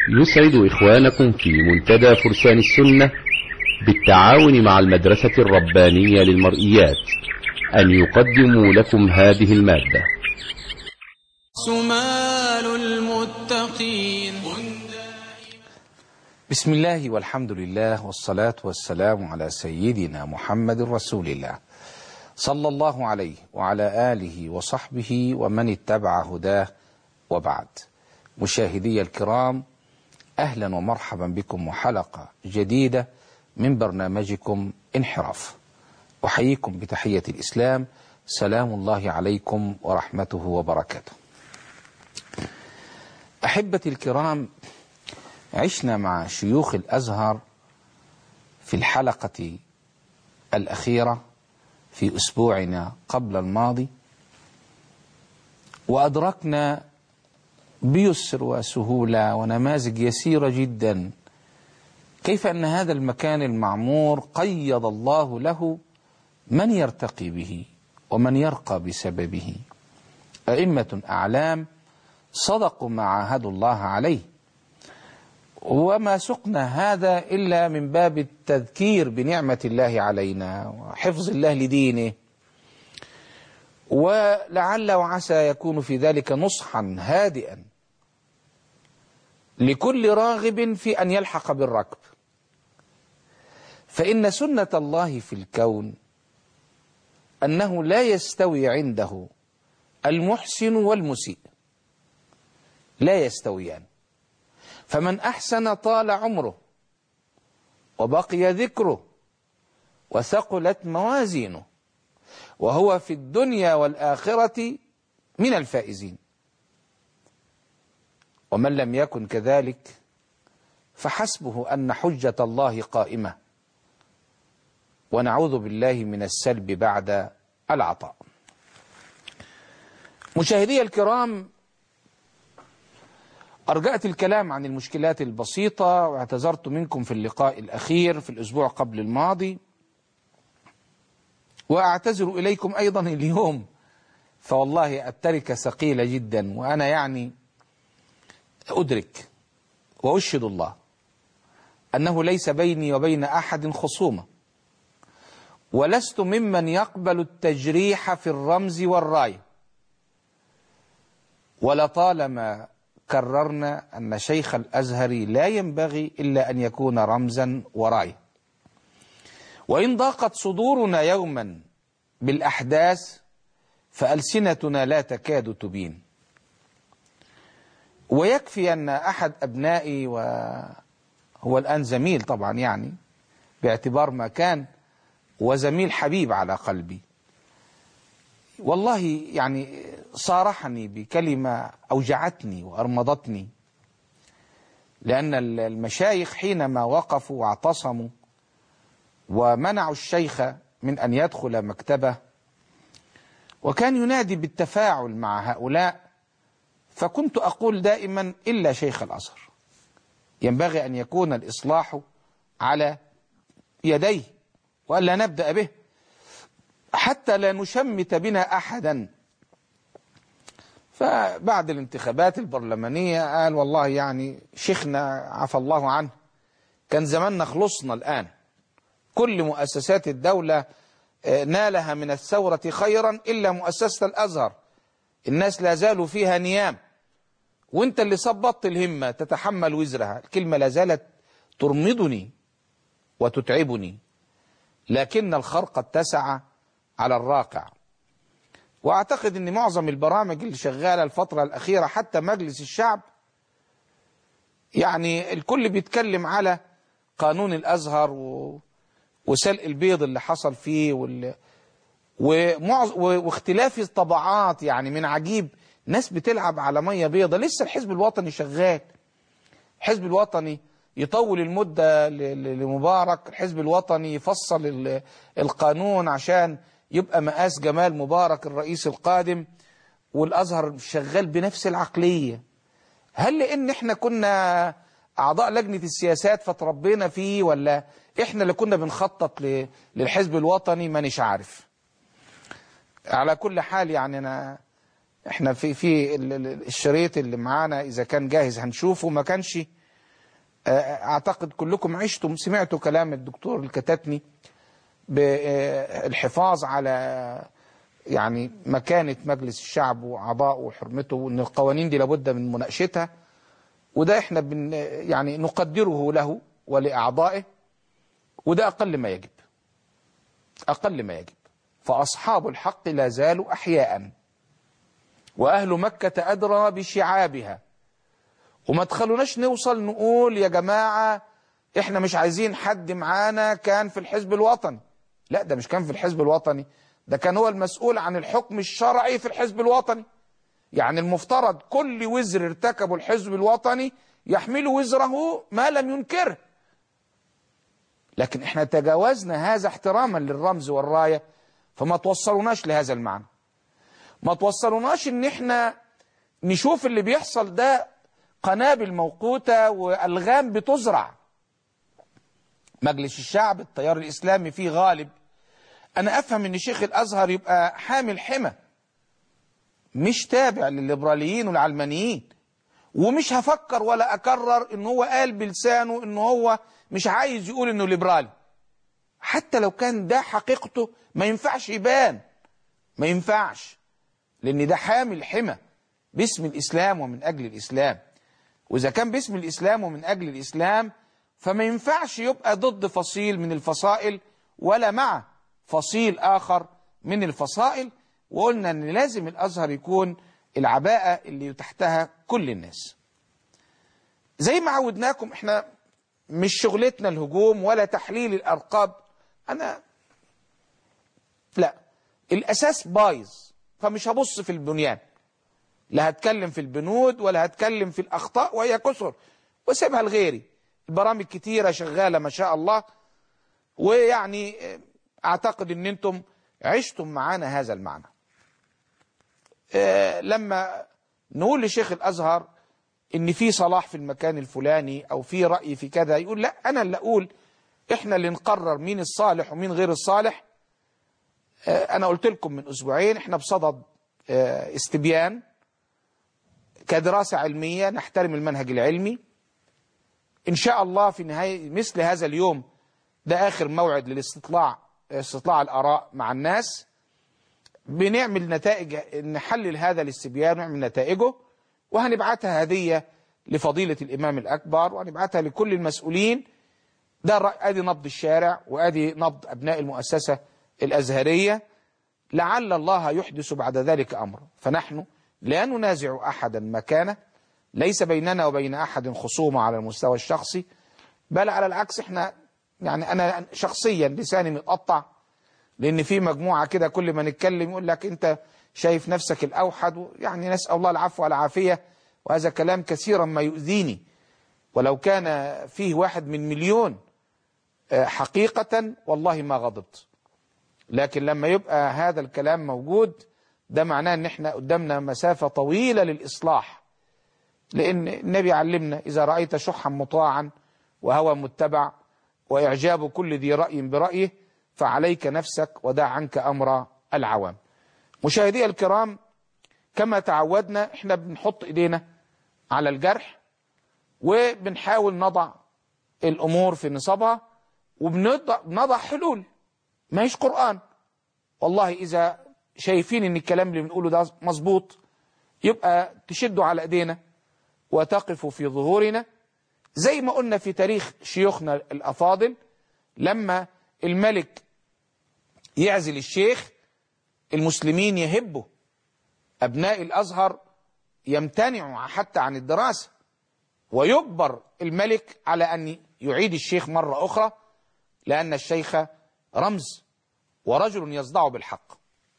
يسعد إخوانكم في منتدى فرسان السنة بالتعاون مع المدرسة الربانية للمرئيات أن يقدموا لكم هذه المادة سمال المتقين بسم الله والحمد لله والصلاة والسلام على سيدنا محمد رسول الله صلى الله عليه وعلى آله وصحبه ومن اتبع هداه وبعد مشاهدي الكرام أهلا ومرحبا بكم وحلقة جديدة من برنامجكم انحراف أحييكم بتحية الإسلام سلام الله عليكم ورحمته وبركاته أحبتي الكرام عشنا مع شيوخ الأزهر في الحلقة الأخيرة في أسبوعنا قبل الماضي وأدركنا بيسر وسهولة ونماذج يسيرة جدا كيف أن هذا المكان المعمور قيض الله له من يرتقي به ومن يرقى بسببه أئمة أعلام صدقوا ما عاهدوا الله عليه وما سقنا هذا إلا من باب التذكير بنعمة الله علينا وحفظ الله لدينه ولعل وعسى يكون في ذلك نصحا هادئا لكل راغب في أن يلحق بالركب فإن سنة الله في الكون أنه لا يستوي عنده المحسن والمسيء لا يستويان فمن أحسن طال عمره وبقي ذكره وثقلت موازينه وهو في الدنيا والآخرة من الفائزين ومن لم يكن كذلك فحسبه أن حجة الله قائمة ونعوذ بالله من السلب بعد العطاء مشاهدي الكرام أرجأت الكلام عن المشكلات البسيطة واعتذرت منكم في اللقاء الأخير في الأسبوع قبل الماضي وأعتذر إليكم أيضا اليوم فوالله التركة ثقيلة جدا وأنا يعني أدرك وأشهد الله أنه ليس بيني وبين أحد خصومة ولست ممن يقبل التجريح في الرمز والراية ولطالما كررنا أن شيخ الأزهر لا ينبغي إلا أن يكون رمزا وراية وإن ضاقت صدورنا يوما بالأحداث فألسنتنا لا تكاد تبين ويكفي أن أحد أبنائي وهو الآن زميل طبعا يعني باعتبار ما كان وزميل حبيب على قلبي والله يعني صارحني بكلمة أوجعتني وأرمضتني لأن المشايخ حينما وقفوا واعتصموا ومنعوا الشيخ من أن يدخل مكتبه وكان ينادي بالتفاعل مع هؤلاء فكنت أقول دائما إلا شيخ الأزهر ينبغي أن يكون الإصلاح على يديه وألا نبدأ به حتى لا نشمت بنا أحدا فبعد الانتخابات البرلمانية قال والله يعني شيخنا عفى الله عنه كان زماننا خلصنا الآن كل مؤسسات الدولة نالها من الثورة خيرا إلا مؤسسة الأزهر الناس لا زالوا فيها نيام وانت اللي صبطت الهمة تتحمل وزرها الكلمة لا زالت ترمضني وتتعبني لكن الخرق اتسع على الراقع واعتقد ان معظم البرامج اللي شغالة الفترة الاخيرة حتى مجلس الشعب يعني الكل بيتكلم على قانون الازهر و... وسلق البيض اللي حصل فيه وال... ومعظ... واختلاف الطبعات يعني من عجيب ناس بتلعب على ميه بيضة لسه الحزب الوطني شغال الحزب الوطني يطول المدة لمبارك الحزب الوطني يفصل القانون عشان يبقى مقاس جمال مبارك الرئيس القادم والأزهر شغال بنفس العقلية هل لأن احنا كنا أعضاء لجنة السياسات فتربينا فيه ولا احنا اللي كنا بنخطط للحزب الوطني مانيش عارف على كل حال يعني أنا احنا في في ال- ال- الشريط اللي معانا اذا كان جاهز هنشوفه ما كانش اعتقد كلكم عشتم سمعتوا كلام الدكتور الكتاتني بالحفاظ على يعني مكانة مجلس الشعب وأعضائه وحرمته وأن القوانين دي لابد من مناقشتها وده احنا بن يعني نقدره له ولأعضائه وده أقل ما يجب أقل ما يجب فأصحاب الحق لا زالوا أحياء وأهل مكة أدرى بشعابها وما تخلوناش نوصل نقول يا جماعة احنا مش عايزين حد معانا كان في الحزب الوطني لا ده مش كان في الحزب الوطني ده كان هو المسؤول عن الحكم الشرعي في الحزب الوطني يعني المفترض كل وزر ارتكبه الحزب الوطني يحمل وزره ما لم ينكره لكن احنا تجاوزنا هذا احتراما للرمز والراية فما توصلوناش لهذا المعنى ما توصلوناش ان احنا نشوف اللي بيحصل ده قنابل موقوتة والغام بتزرع مجلس الشعب التيار الاسلامي فيه غالب انا افهم ان شيخ الازهر يبقى حامل حمى مش تابع للليبراليين والعلمانيين ومش هفكر ولا اكرر ان هو قال بلسانه ان هو مش عايز يقول انه ليبرالي حتى لو كان ده حقيقته ما ينفعش يبان ما ينفعش لان ده حامل حمى باسم الاسلام ومن اجل الاسلام واذا كان باسم الاسلام ومن اجل الاسلام فما ينفعش يبقى ضد فصيل من الفصائل ولا مع فصيل اخر من الفصائل وقلنا ان لازم الازهر يكون العباءة اللي تحتها كل الناس زي ما عودناكم احنا مش شغلتنا الهجوم ولا تحليل الارقاب انا لا الاساس بايظ فمش هبص في البنيان لا هتكلم في البنود ولا هتكلم في الاخطاء وهي كسر وسيبها لغيري البرامج كتيرة شغالة ما شاء الله ويعني اعتقد ان انتم عشتم معانا هذا المعنى آه لما نقول لشيخ الازهر ان في صلاح في المكان الفلاني او في رأي في كذا يقول لا انا اللي اقول احنا اللي نقرر مين الصالح ومين غير الصالح آه انا قلت لكم من اسبوعين احنا بصدد آه استبيان كدراسة علمية نحترم المنهج العلمي ان شاء الله في نهاية مثل هذا اليوم ده اخر موعد للاستطلاع استطلاع الاراء مع الناس بنعمل نتائج نحلل هذا الاستبيان ونعمل نتائجه وهنبعتها هدية لفضيلة الامام الاكبر وهنبعتها لكل المسؤولين ده ادي نبض الشارع وادي نبض ابناء المؤسسة الازهرية لعل الله يحدث بعد ذلك امر فنحن لا ننازع احدا مكانه ليس بيننا وبين احد خصومة على المستوى الشخصي بل على العكس احنا يعني انا شخصيا لساني متقطع لان في مجموعة كده كل ما نتكلم يقول لك انت شايف نفسك الاوحد يعني نسأل الله العفو والعافية وهذا كلام كثيرا ما يؤذيني ولو كان فيه واحد من مليون حقيقة والله ما غضبت لكن لما يبقى هذا الكلام موجود ده معناه ان احنا قدامنا مسافة طويلة للإصلاح لأن النبي علمنا إذا رأيت شحا مطاعا وهوى متبع وإعجاب كل ذي رأي برأيه فعليك نفسك ودع عنك أمر العوام مشاهدي الكرام كما تعودنا احنا بنحط ايدينا على الجرح وبنحاول نضع الأمور في نصابها وبنضع حلول ما هيش قرآن والله إذا شايفين ان الكلام اللي بنقوله ده مظبوط يبقى تشدوا على ايدينا وتقفوا في ظهورنا زي ما قلنا في تاريخ شيوخنا الأفاضل لما الملك يعزل الشيخ المسلمين يهبوا أبناء الأزهر يمتنعوا حتى عن الدراسة ويجبر الملك على أن يعيد الشيخ مرة أخرى لأن الشيخ رمز ورجل يصدع بالحق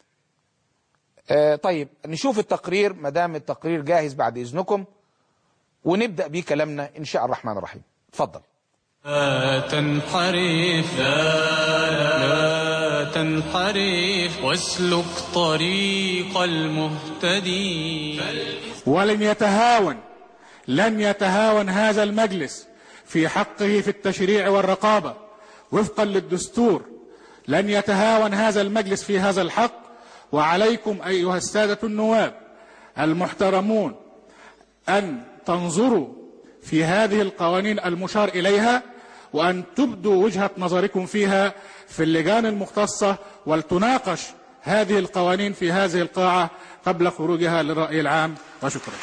آه طيب نشوف التقرير ما دام التقرير جاهز بعد إذنكم ونبدأ بيه كلامنا إن شاء الرحمن الرحيم اتفضل لا تنحرف لا لا تنحرف واسلك طريق المهتدي ولن يتهاون لن يتهاون هذا المجلس في حقه في التشريع والرقابة وفقا للدستور لن يتهاون هذا المجلس في هذا الحق وعليكم أيها السادة النواب المحترمون أن تنظروا في هذه القوانين المشار إليها وأن تبدوا وجهة نظركم فيها في اللجان المختصة ولتناقش هذه القوانين في هذه القاعة قبل خروجها للرأي العام وشكرا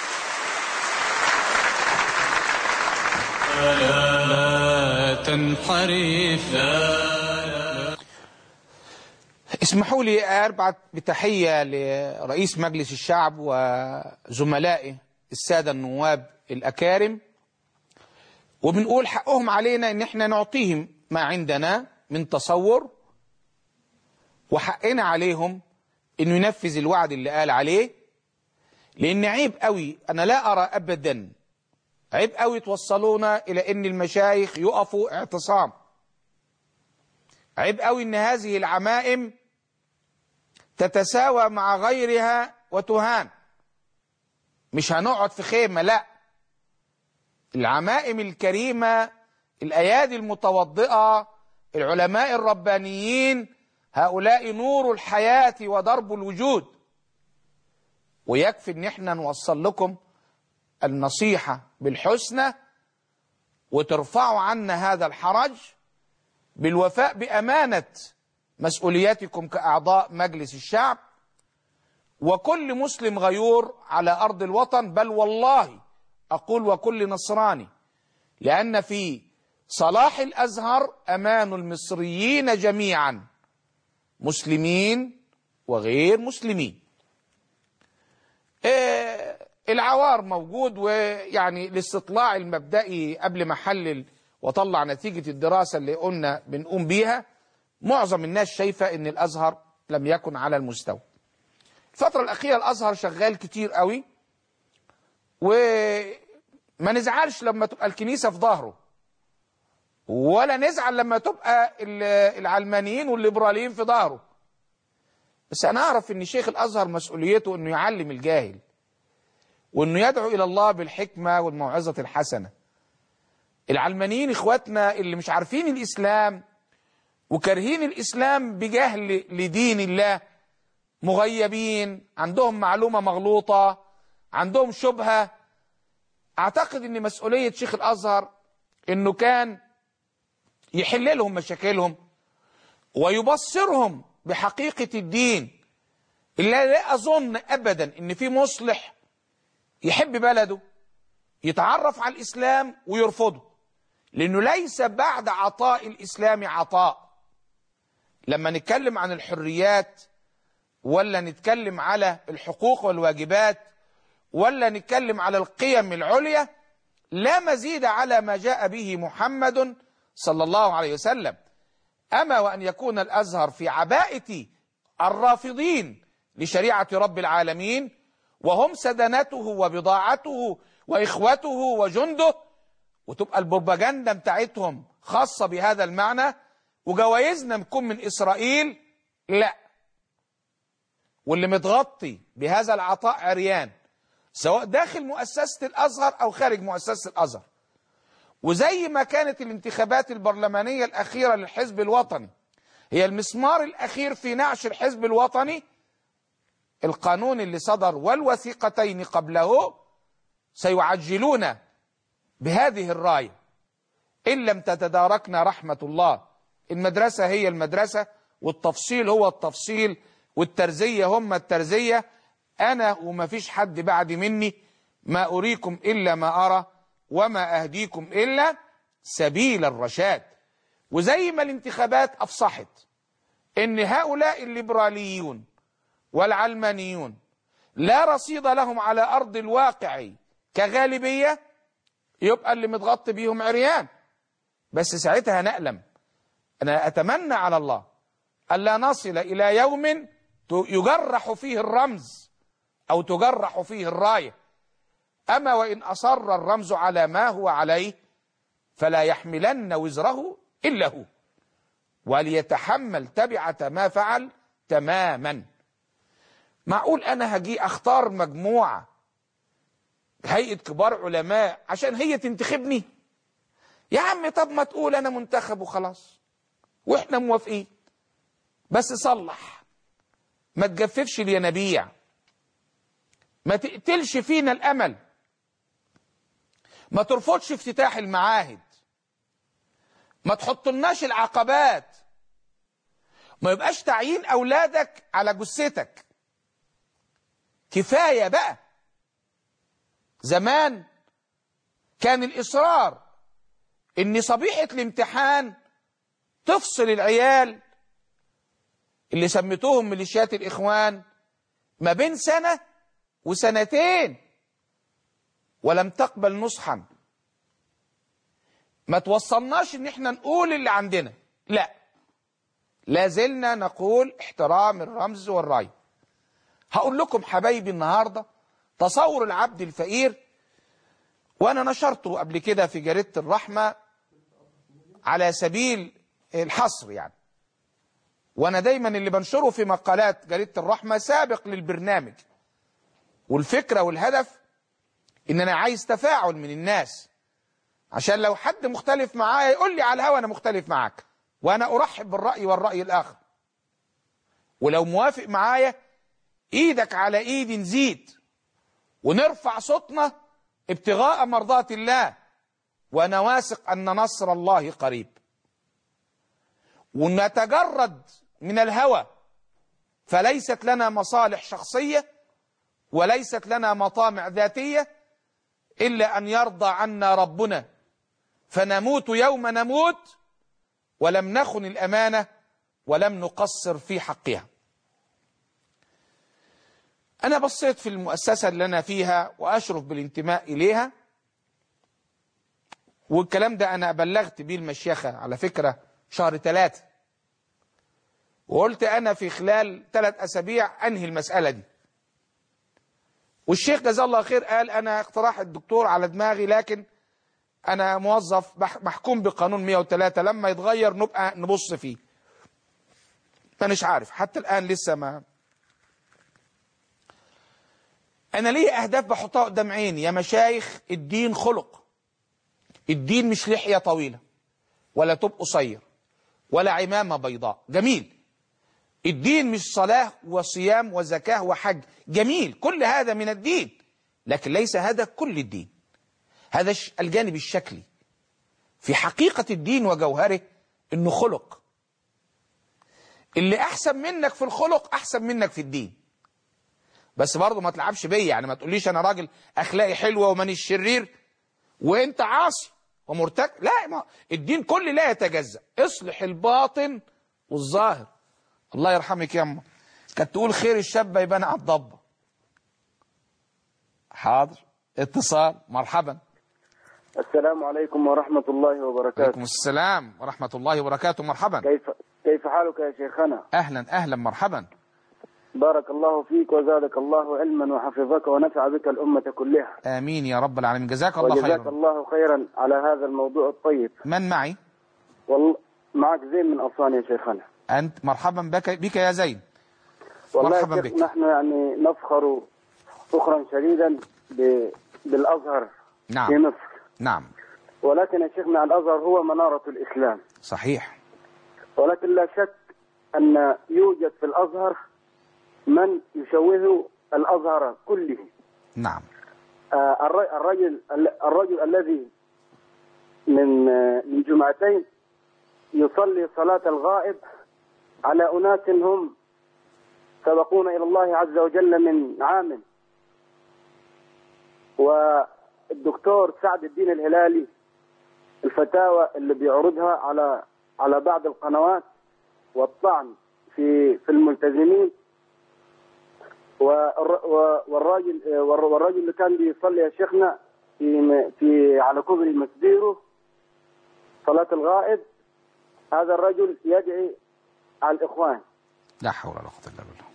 لا تنحرف لا اسمحوا لي أربع بتحية لرئيس مجلس الشعب وزملائه السادة النواب الأكارم وبنقول حقهم علينا ان احنا نعطيهم ما عندنا من تصور وحقنا عليهم انه ينفذ الوعد اللي قال عليه لان عيب قوي انا لا ارى ابدا عيب قوي توصلونا الى ان المشايخ يقفوا اعتصام عيب قوي ان هذه العمائم تتساوى مع غيرها وتهان مش هنقعد في خيمة لا العمائم الكريمة الأيادي المتوضئة العلماء الربانيين هؤلاء نور الحياة ودرب الوجود ويكفي ان احنا نوصل لكم النصيحة بالحسنى وترفعوا عنا هذا الحرج بالوفاء بأمانة مسؤولياتكم كأعضاء مجلس الشعب وكل مسلم غيور على أرض الوطن بل والله أقول وكل نصراني لأن في صلاح الأزهر أمان المصريين جميعا مسلمين وغير مسلمين إيه العوار موجود ويعني الاستطلاع المبدئي قبل ما احلل واطلع نتيجة الدراسة اللي قلنا بنقوم بيها معظم الناس شايفة ان الازهر لم يكن على المستوى الفترة الأخيرة الأزهر شغال كتير قوي وما نزعلش لما تبقى الكنيسة في ظهره ولا نزعل لما تبقى العلمانيين والليبراليين في ظهره بس أنا أعرف إن شيخ الأزهر مسؤوليته إنه يعلم الجاهل وإنه يدعو إلى الله بالحكمة والموعظة الحسنة العلمانيين إخواتنا اللي مش عارفين الإسلام وكارهين الإسلام بجهل لدين الله مغيبين عندهم معلومة مغلوطة عندهم شبهة اعتقد ان مسؤولية شيخ الازهر انه كان يحل لهم مشاكلهم ويبصرهم بحقيقة الدين اللي لا اظن ابدا ان في مصلح يحب بلده يتعرف على الاسلام ويرفضه لانه ليس بعد عطاء الاسلام عطاء لما نتكلم عن الحريات ولا نتكلم على الحقوق والواجبات ولا نتكلم على القيم العليا لا مزيد على ما جاء به محمد صلى الله عليه وسلم أما وأن يكون الأزهر في عباءة الرافضين لشريعة رب العالمين وهم سدنته وبضاعته وإخوته وجنده وتبقى البروباجندا بتاعتهم خاصة بهذا المعنى وجوائزنا تكون من إسرائيل لا واللي متغطي بهذا العطاء عريان سواء داخل مؤسسة الأزهر أو خارج مؤسسة الأزهر وزي ما كانت الانتخابات البرلمانية الأخيرة للحزب الوطني هي المسمار الأخير في نعش الحزب الوطني القانون اللي صدر والوثيقتين قبله سيعجلون بهذه الراية إن لم تتداركنا رحمة الله المدرسة هي المدرسة والتفصيل هو التفصيل والترزية هم الترزية أنا وما فيش حد بعد مني ما أريكم إلا ما أرى وما أهديكم إلا سبيل الرشاد وزي ما الانتخابات أفصحت إن هؤلاء الليبراليون والعلمانيون لا رصيد لهم على أرض الواقع كغالبية يبقى اللي متغطي بيهم عريان بس ساعتها نألم أنا أتمنى على الله ألا نصل إلى يوم يجرح فيه الرمز أو تجرح فيه الراية أما وإن أصر الرمز على ما هو عليه فلا يحملن وزره إلا هو وليتحمل تبعة ما فعل تماما معقول أنا هجي أختار مجموعة هيئة كبار علماء عشان هي تنتخبني يا عم طب ما تقول أنا منتخب وخلاص وإحنا موافقين بس صلح ما تجففش الينابيع ما تقتلش فينا الامل ما ترفضش افتتاح المعاهد ما تحطلناش العقبات ما يبقاش تعيين اولادك على جثتك كفايه بقى زمان كان الاصرار ان صبيحه الامتحان تفصل العيال اللي سميتوهم ميليشيات الاخوان ما بين سنه وسنتين ولم تقبل نصحا ما توصلناش ان احنا نقول اللي عندنا لا لا زلنا نقول احترام الرمز والراي هقول لكم حبايبي النهارده تصور العبد الفقير وانا نشرته قبل كده في جريده الرحمه على سبيل الحصر يعني وانا دايما اللي بنشره في مقالات جريده الرحمه سابق للبرنامج والفكره والهدف ان انا عايز تفاعل من الناس عشان لو حد مختلف معايا يقول لي على الهوا انا مختلف معاك وانا ارحب بالراي والراي الاخر ولو موافق معايا ايدك على ايدي نزيد ونرفع صوتنا ابتغاء مرضات الله وانا واثق ان نصر الله قريب ونتجرد من الهوى فليست لنا مصالح شخصيه وليست لنا مطامع ذاتيه الا ان يرضى عنا ربنا فنموت يوم نموت ولم نخن الامانه ولم نقصر في حقها انا بصيت في المؤسسه اللي انا فيها واشرف بالانتماء اليها والكلام ده انا بلغت بيه المشيخه على فكره شهر ثلاثة وقلت انا في خلال ثلاث اسابيع انهي المساله دي والشيخ جزاه الله خير قال انا اقتراح الدكتور على دماغي لكن انا موظف محكوم بقانون 103 لما يتغير نبقى نبص فيه مانيش عارف حتى الان لسه ما انا ليه اهداف بحطها قدام عيني يا مشايخ الدين خلق الدين مش لحيه طويله ولا توب قصير ولا عمامه بيضاء جميل الدين مش صلاه وصيام وزكاه وحج جميل كل هذا من الدين لكن ليس هذا كل الدين هذا الجانب الشكلي في حقيقه الدين وجوهره انه خلق اللي احسن منك في الخلق احسن منك في الدين بس برضه ما تلعبش بيا يعني ما تقوليش انا راجل اخلاقي حلوه ومانيش شرير وانت عاصي ومرتك لا ما الدين كله لا يتجزا اصلح الباطن والظاهر الله يرحمك يا اما كانت تقول خير الشابه يبان على الضبه حاضر اتصال مرحبا السلام عليكم ورحمة الله وبركاته عليكم السلام ورحمه الله وبركاته مرحبا كيف كيف حالك يا شيخنا اهلا اهلا مرحبا بارك الله فيك وزادك الله علما وحفظك ونفع بك الأمة كلها امين يا رب العالمين جزاك الله وجزاك خيرا الله خيرا على هذا الموضوع الطيب من معي والله معك زين من أسوان يا شيخنا انت مرحبا بك بك يا زين والله مرحبا يا شيخ بك. نحن يعني نفخر فخرا شديدا ب... بالأزهر نعم. في مصر نعم ولكن يا شيخنا الأزهر هو منارة الإسلام صحيح ولكن لا شك أن يوجد في الأزهر من يشوه الأزهر كله نعم آه، الر- الرجل الرجل الذي من آه، من جمعتين يصلي صلاة الغائب على أناس هم سبقون إلى الله عز وجل من عام والدكتور سعد الدين الهلالي الفتاوى اللي بيعرضها على على بعض القنوات والطعن في في الملتزمين والر- و- والراجل والر- والراجل اللي كان بيصلي يا شيخنا في م- في على كوبري مسبيرو صلاة الغائب هذا الرجل يدعي على الإخوان لا حول ولا قوه الا بالله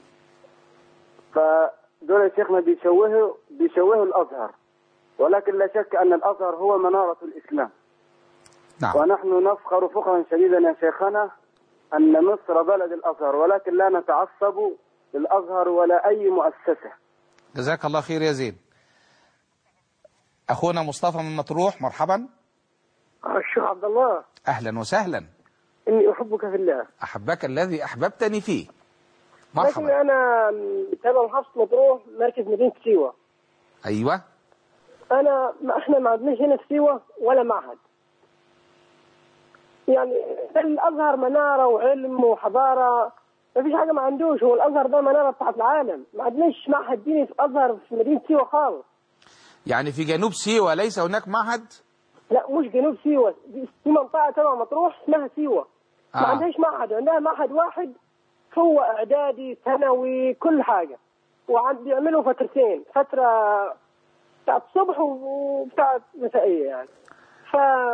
فدول يا شيخنا بيشوهوا بيشوهوا الأزهر ولكن لا شك أن الأزهر هو منارة الإسلام نعم ونحن نفخر فخرا شديدا يا شيخنا أن مصر بلد الأزهر ولكن لا نتعصب للأزهر ولا أي مؤسسة جزاك الله خير يا زين اخونا مصطفى من مطروح مرحبا الشيخ عبد الله اهلا وسهلا اني احبك في الله احبك الذي احببتني فيه لكن مرحبا انا تابع محافظه مطروح مركز مدينه سيوه ايوه انا ما احنا ما عندناش هنا في سيوه ولا معهد يعني الازهر مناره وعلم وحضاره ما فيش حاجه ما عندوش هو الازهر ده مناره بتاعت العالم ما عندناش معهد ديني في ازهر في مدينه سيوه خالص يعني في جنوب سيوة ليس هناك معهد لا مش جنوب سيوه دي في منطقه تبع مطروح اسمها سيوه ما آه. عندهاش معهد عندها معهد واحد هو اعدادي ثانوي كل حاجه وعند بيعملوا فترتين فتره بتاعت الصبح وبتاعت مسائيه يعني ف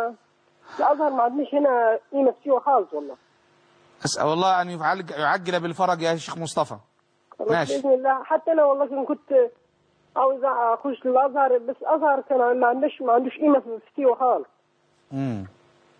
الازهر ما عندناش هنا قيمه في سيوه خالص والله أسأل الله أن يعجل, يعجل بالفرج يا شيخ مصطفى خلاص ماشي. باذن الله حتى انا والله كان كنت عاوز اخش الازهر بس ازهر كان ما عندوش ما عندوش قيمه في في سيوه خالص مم.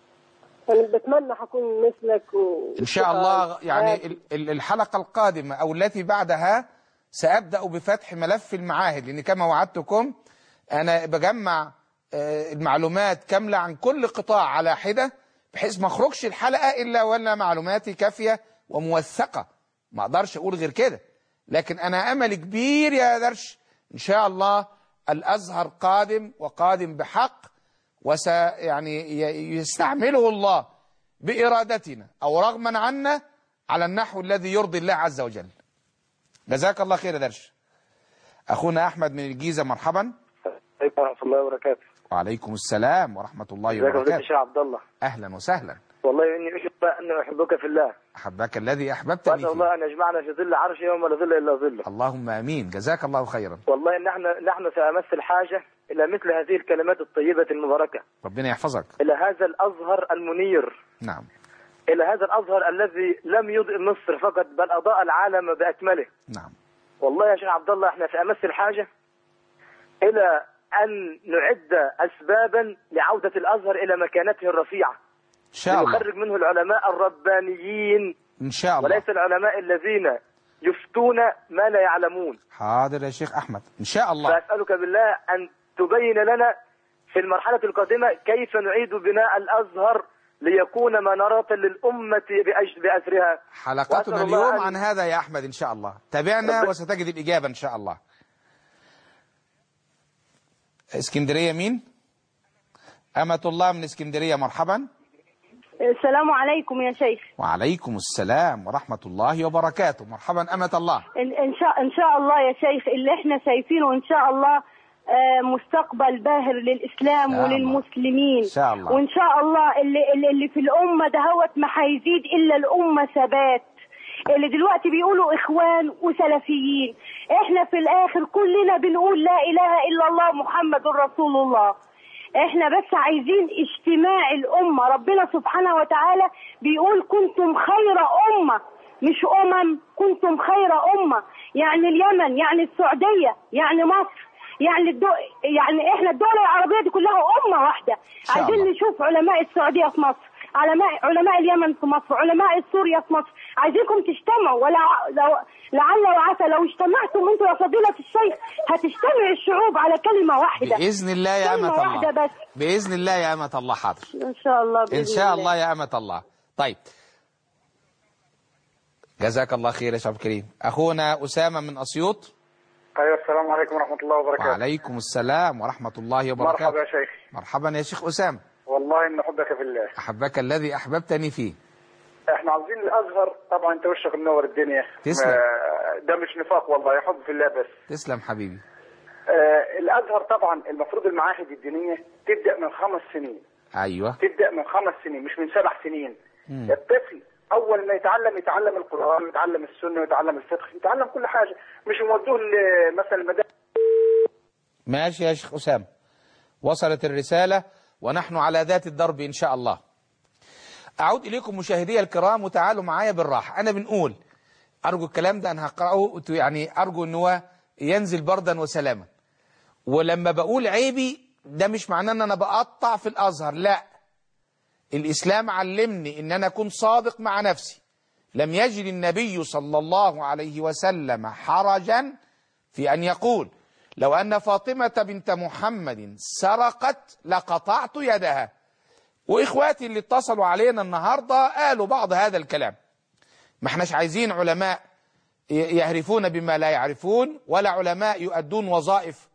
يعني بتمنى حكون مثلك و... إن شاء الله يعني ال- ال- الحلقة القادمة أو التي بعدها سأبدأ بفتح ملف المعاهد لأن كما وعدتكم أنا بجمع آه، المعلومات كاملة عن كل قطاع على حدة بحيث ما اخرجش الحلقة إلا ولا معلوماتي كافية وموثقة ما أقدرش أقول غير كده لكن أنا أمل كبير يا درش إن شاء الله الأزهر قادم وقادم بحق وس يعني ي- يستعمله الله بإرادتنا أو رغما عنا على النحو الذي يرضي الله عز وجل جزاك الله خير يا درش أخونا أحمد من الجيزة مرحبا عليكم ورحمه الله وبركاته وعليكم السلام ورحمة الله ازيك يا فضيله وبركاته الشيخ عبد الله أهلا وسهلا والله اني اشهد اني احبك في الله أحبك الذي أحببتني واسال فيه الله ان يجمعنا في ظل عرشه يوم لا ظل الا ظله اللهم آمين جزاك الله خيرا والله نحن نحن سامس الحاجه الى مثل هذه الكلمات الطيبه المباركه ربنا يحفظك الى هذا الازهر المنير نعم الى هذا الازهر الذي لم يضئ مصر فقط بل اضاء العالم باكمله نعم والله يا شيخ عبد الله احنا في امس الحاجه الى ان نعد اسبابا لعوده الازهر الى مكانته الرفيعه إن شاء الله لنخرج منه العلماء الربانيين إن شاء الله وليس العلماء الذين يفتون ما لا يعلمون حاضر يا شيخ أحمد إن شاء الله فأسألك بالله أن تبين لنا في المرحلة القادمة كيف نعيد بناء الأزهر ليكون منارة للأمة بأج- بأسرها حلقتنا وأسأل الله اليوم أن- عن هذا يا أحمد إن شاء الله تابعنا ربنا- وستجد الإجابة إن شاء الله اسكندرية مين؟ أمة الله من اسكندرية مرحبا السلام عليكم يا شيخ وعليكم السلام ورحمة الله وبركاته مرحبا أمة الله إن إن شاء إن شاء الله يا شيخ اللي إحنا شايفينه إن شاء الله آه، مستقبل باهر للإسلام شاء الله. وللمسلمين إن شاء الله. وإن شاء الله اللي, اللي, اللي في الأمة دهوت ما هيزيد إلا الأمة ثبات اللي دلوقتي بيقولوا إخوان وسلفيين إحنا في الآخر كلنا بنقول لا إله إلا الله محمد رسول الله احنا بس عايزين اجتماع الامه ربنا سبحانه وتعالى بيقول كنتم خير امه مش امم كنتم خير امه يعني اليمن يعني السعوديه يعني مصر يعني الدو... يعني احنا الدول العربيه دي كلها امه واحده شاء عايزين الله. نشوف علماء السعوديه في مصر علماء علماء اليمن في مصر علماء سوريا في مصر عايزينكم تجتمعوا ولا لو لعل وعسى لو اجتمعتم انتوا يا فضيله الشيخ هتجتمع الشعوب على كلمه واحده بإذن الله يا كلمة أمة واحدة الله بس. بإذن الله يا أمة الله حاضر ان شاء الله بإذن إن شاء الله يا أمة الله طيب جزاك الله خير يا شعب الكريم أخونا أسامة من أسيوط أيوة السلام عليكم ورحمة الله وبركاته وعليكم السلام ورحمة الله مرحبا وبركاته يا شيخ مرحبا يا شيخ أسامة والله إن حبك في الله أحبك الذي أحببتني فيه احنا عاوزين الازهر طبعا انت وشك منور الدنيا تسلم. آه، ده مش نفاق والله حب في الله بس تسلم حبيبي آه، الازهر طبعا المفروض المعاهد الدينيه تبدا من خمس سنين أيوه تبدا من خمس سنين مش من سبع سنين مم. الطفل اول ما يتعلم يتعلم القران ويتعلم السنه ويتعلم الفقه يتعلم كل حاجه مش يودوه ل- مثلا المدارس ماشي يا شيخ أسامة وصلت الرسالة ونحن على ذات الدرب إن شاء الله أعود إليكم مشاهدي الكرام وتعالوا معايا بالراحة أنا بنقول أرجو الكلام ده أنا هقرأه وت- يعني أرجو أن هو ينزل بردا وسلاما ولما بقول عيبي ده مش معناه أن أنا بقطع في الأزهر لا الإسلام علمني أن أنا أكون صادق مع نفسي لم يجد النبي صلى الله عليه وسلم حرجا في أن يقول لو أن فاطمة بنت محمد سرقت لقطعت يدها وإخواتي اللي اتصلوا علينا النهاردة قالوا بعض هذا الكلام ما احناش عايزين علماء ي- يهرفون بما لا يعرفون ولا علماء يؤدون وظائف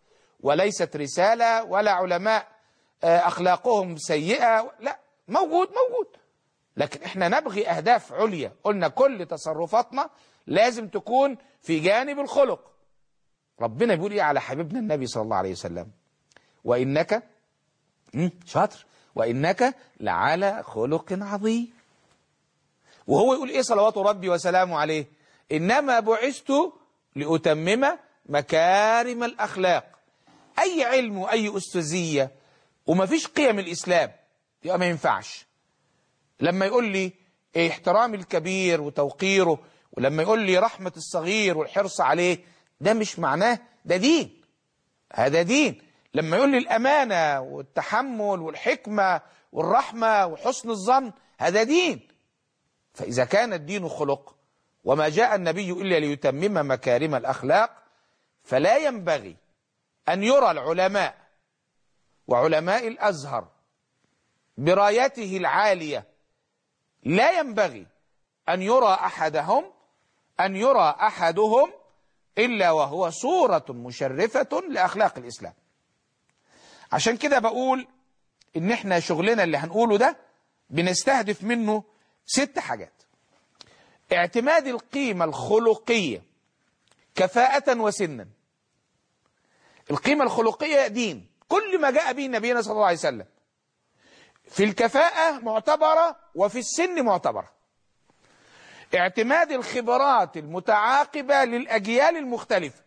وليست رسالة ولا علماء آه، أخلاقهم سيئة لا موجود موجود لكن احنا نبغي أهداف عليا قلنا كل تصرفاتنا لازم تكون في جانب الخلق ربنا بيقول ايه على حبيبنا النبي صلى الله عليه وسلم وإنك مم، شاطر وإنك لعلى خلق عظيم وهو يقول ايه صلوات ربي وسلامه عليه انما بعثت لاتمم مكارم الاخلاق اي علم واي استاذيه وما فيش قيم الاسلام يبقى ما ينفعش لما يقول لي إيه احترام الكبير وتوقيره ولما يقول لي رحمه الصغير والحرص عليه ده مش معناه ده دين هذا دين لما يقول لي الامانه والتحمل والحكمه والرحمه وحسن الظن هذا دين فإذا كان الدين خلق وما جاء النبي إلا ليتمم مكارم الأخلاق فلا ينبغي أن يرى العلماء وعلماء الأزهر برايته العالية لا ينبغي أن يرى أحدهم أن يرى أحدهم إلا وهو صورة مشرفة لأخلاق الإسلام عشان كده بقول إن إحنا شغلنا اللي هنقوله ده بنستهدف منه ست حاجات اعتماد القيمة الخلقية كفاءة وسنا القيمة الخلقية دين كل ما جاء به نبينا صلى الله عليه وسلم في الكفاءة معتبرة وفي السن معتبرة اعتماد الخبرات المتعاقبة للأجيال المختلفة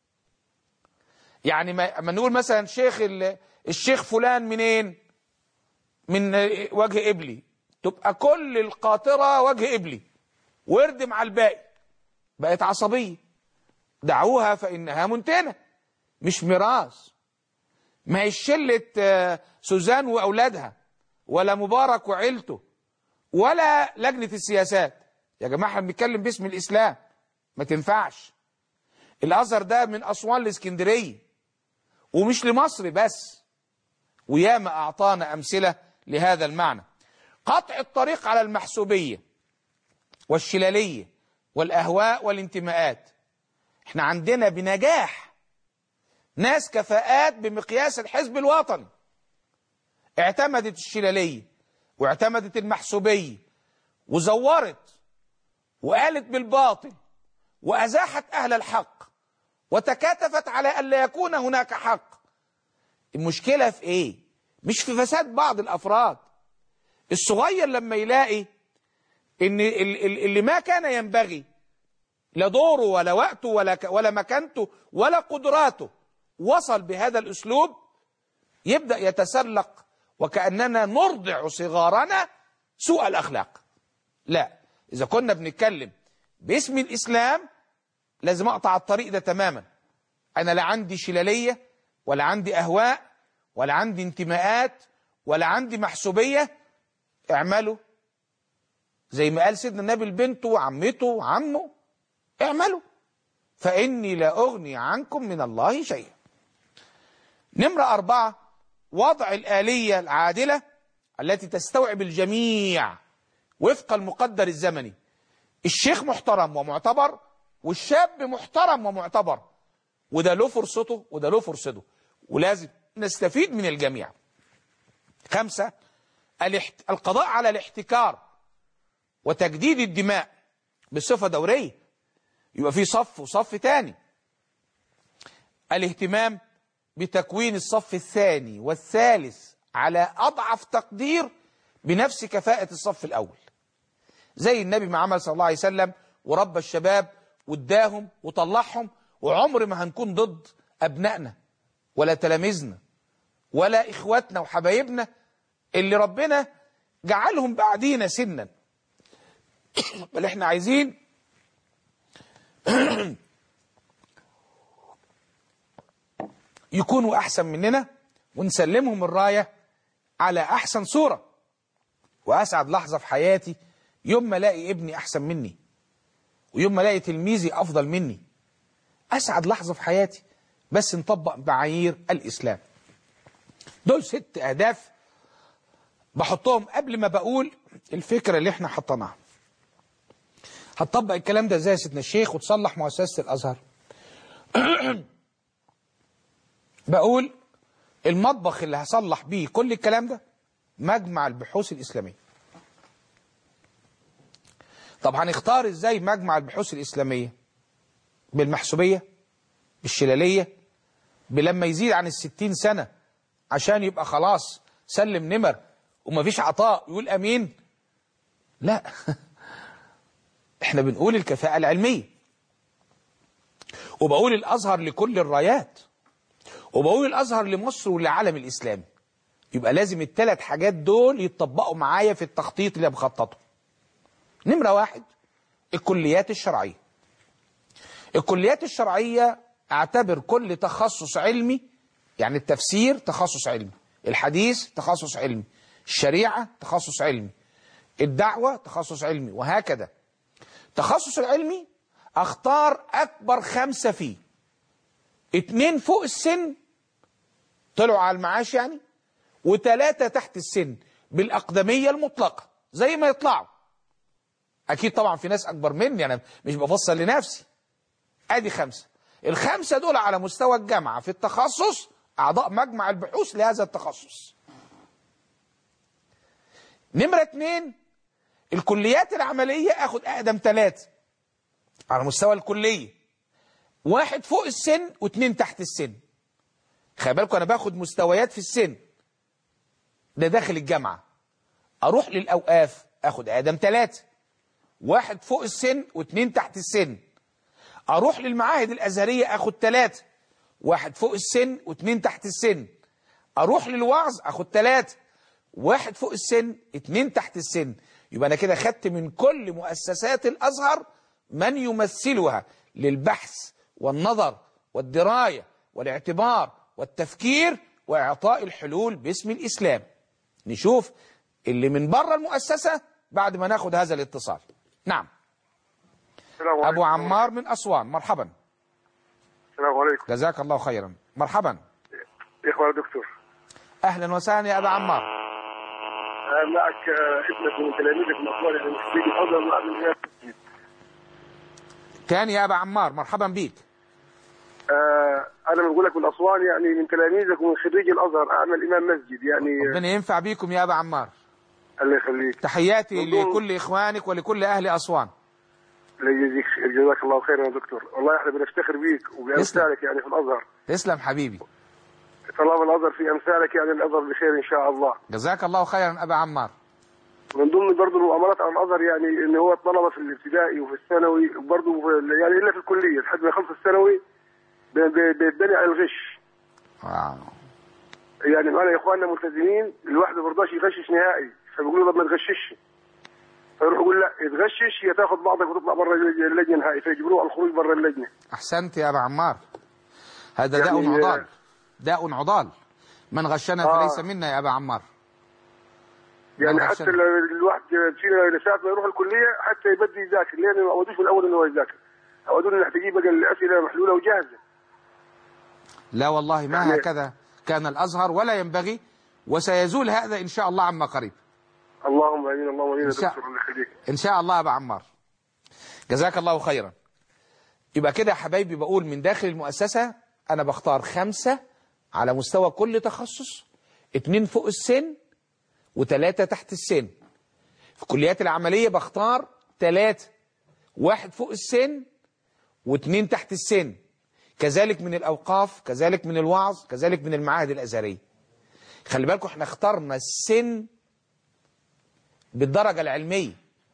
يعني ما ما نقول مثلا شيخ ال- الشيخ فلان منين من وجه إبلي تبقى كل القاطرة وجه إبلي ورد مع الباقي بقت عصبية دعوها فإنها منتنة مش ميراث ما هي شلة آه، سوزان وأولادها ولا مبارك وعيلته ولا لجنة السياسات يا جماعة احنا بنتكلم باسم الإسلام ما تنفعش الأزهر ده من أسوان لإسكندرية ومش لمصر بس وياما أعطانا أمثلة لهذا المعنى قطع الطريق على المحسوبية والشلالية والأهواء والانتماءات احنا عندنا بنجاح ناس كفاءات بمقياس الحزب الوطني اعتمدت الشلالية واعتمدت المحسوبية وزورت وقالت بالباطل وأزاحت أهل الحق وتكاتفت على أن لا يكون هناك حق المشكلة في إيه؟ مش في فساد بعض الأفراد الصغير لما يلاقي ان ال- ال- اللي ما كان ينبغي لا دوره ولا وقته ولا ك- ولا مكانته ولا قدراته وصل بهذا الاسلوب يبدا يتسلق وكاننا نرضع صغارنا سوء الاخلاق لا اذا كنا بنتكلم باسم الاسلام لازم اقطع الطريق ده تماما انا لا عندي شلاليه ولا عندي اهواء ولا عندي انتماءات ولا عندي محسوبيه اعملوا زي ما قال سيدنا النبي لبنته وعمته وعمه اعملوا فإني لا أغني عنكم من الله شيئا نمرة أربعة وضع الآلية العادلة التي تستوعب الجميع وفق المقدر الزمني الشيخ محترم ومعتبر والشاب محترم ومعتبر وده له فرصته وده له فرصته ولازم نستفيد من الجميع خمسة الاحت... القضاء على الاحتكار وتجديد الدماء بصفة دورية يبقى في صف وصف تاني الاهتمام بتكوين الصف الثاني والثالث على أضعف تقدير بنفس كفاءة الصف الأول زي النبي ما عمل صلى الله عليه وسلم وربى الشباب واداهم وطلعهم وعمر ما هنكون ضد أبنائنا ولا تلاميذنا ولا إخواتنا وحبايبنا اللي ربنا جعلهم بعدينا سنا بل احنا عايزين يكونوا احسن مننا ونسلمهم الرايه على احسن صوره واسعد لحظه في حياتي يوم ما الاقي ابني احسن مني ويوم ما الاقي تلميذي افضل مني اسعد لحظه في حياتي بس نطبق معايير الاسلام دول ست اهداف بحطهم قبل ما بقول الفكره اللي احنا حطيناها هتطبق الكلام ده ازاي يا سيدنا الشيخ وتصلح مؤسسه الازهر بقول المطبخ اللي هصلح بيه كل الكلام ده مجمع البحوث الإسلامية طب هنختار ازاي مجمع البحوث الإسلامية بالمحسوبية بالشلالية بلما يزيد عن الستين سنة عشان يبقى خلاص سلم نمر ومفيش عطاء يقول أمين لا احنا بنقول الكفاءة العلمية وبقول الأزهر لكل الرايات وبقول الأزهر لمصر ولعالم الإسلام يبقى لازم الثلاث حاجات دول يتطبقوا معايا في التخطيط اللي بخططه نمرة واحد الكليات الشرعية الكليات الشرعية اعتبر كل تخصص علمي يعني التفسير تخصص علمي الحديث تخصص علمي الشريعة تخصص علمي الدعوة تخصص علمي وهكذا التخصص العلمي اختار اكبر خمسة فيه اتنين فوق السن طلعوا على المعاش يعني وتلاتة تحت السن بالأقدمية المطلقة زي ما يطلعوا أكيد طبعا في ناس أكبر مني أنا مش بفصل لنفسي أدي خمسة الخمسة دول على مستوى الجامعة في التخصص أعضاء مجمع البحوث لهذا التخصص نمرة اتنين الكليات العملية أخد أقدم ثلاثة على مستوى الكلية واحد فوق السن واثنين تحت السن خلي بالكم أنا باخد مستويات في السن ده داخل الجامعة أروح للأوقاف أخد آدم ثلاثة واحد فوق السن واثنين تحت السن أروح للمعاهد الأزهرية أخد ثلاثة واحد فوق السن واثنين تحت السن أروح للوعظ أخد ثلاثة واحد فوق السن اتنين تحت السن يبقى أنا كده خدت من كل مؤسسات الأزهر من يمثلها للبحث والنظر والدراية والاعتبار والتفكير وإعطاء الحلول باسم الإسلام نشوف اللي من بره المؤسسة بعد ما ناخد هذا الاتصال نعم السلام أبو عليكم. عمار من أسوان مرحبا السلام عليكم جزاك الله خيرا مرحبا يا اخوان دكتور أهلا وسهلا يا أبا عمار آه، معك آه، ابنك من تلاميذك من اخواني اللي في الازهر وعامل إمام مسجد. تاني يا أبا عمار مرحبا بيك آه، انا بقول لك من اسوان يعني من تلاميذك ومن خريج الازهر اعمل امام مسجد يعني ربنا ينفع بيكم يا أبا عمار الله يخليك تحياتي مبروك. لكل إخوانك ولكل أهل أسوان الله يجزيك خير. جزاك الله خيرا يا دكتور والله احنا بنفتخر بيك وبامثالك يعني في الازهر تسلم حبيبي طالما الازهر في امثالك يعني الازهر بخير ان شاء الله جزاك الله خيرا أبا عمار من ضمن برضه المؤامرات على الازهر يعني ان هو الطلبه في الابتدائي وفي الثانوي برضه في- يعني الا في الكليه لحد ما يخلص الثانوي ب- ب- بيتبني على الغش آه. يعني معنا يا اخواننا ملتزمين الواحد ما برضاش يغشش نهائي فبيقولوا له طب ما تغشش فيروح يقول لا تغشش يا تاخذ بعضك وتطلع بره اللجنه نهائي فيجبروه على الخروج بره اللجنه أحسنت يا أبا عمار هذا يعني- داء عضال داء عضال من غشنا آه. فليس منا يا أبا عمار يعني من حتى غشنا. ال- الواحد فينا ساعه ما يروح الكليه حتى يبدي يذاكر لان ما عودوش من الاول انه هو يذاكر عودوه انك تجيب بقى الاسئله محلوله وجاهزه لا والله ما يعني- هكذا كان الأزهر ولا ينبغي وسيزول هذا إن شاء الله عما قريب اللهم امين اللهم امين يا إن شاء- دكتور الله يخليك إن شاء الله يا أبا عمار جزاك الله خيرا يبقى كده يا حبايبي بقول من داخل المؤسسة أنا بختار خمسة على مستوى كل تخصص اتنين فوق السن وتلاتة تحت السن في الكليات العملية بختار تلاتة واحد فوق السن واتنين تحت السن كذلك من الأوقاف كذلك من الوعظ كذلك من المعاهد الأزهرية خلي بالكم احنا اخترنا السن بالدرجة العلمية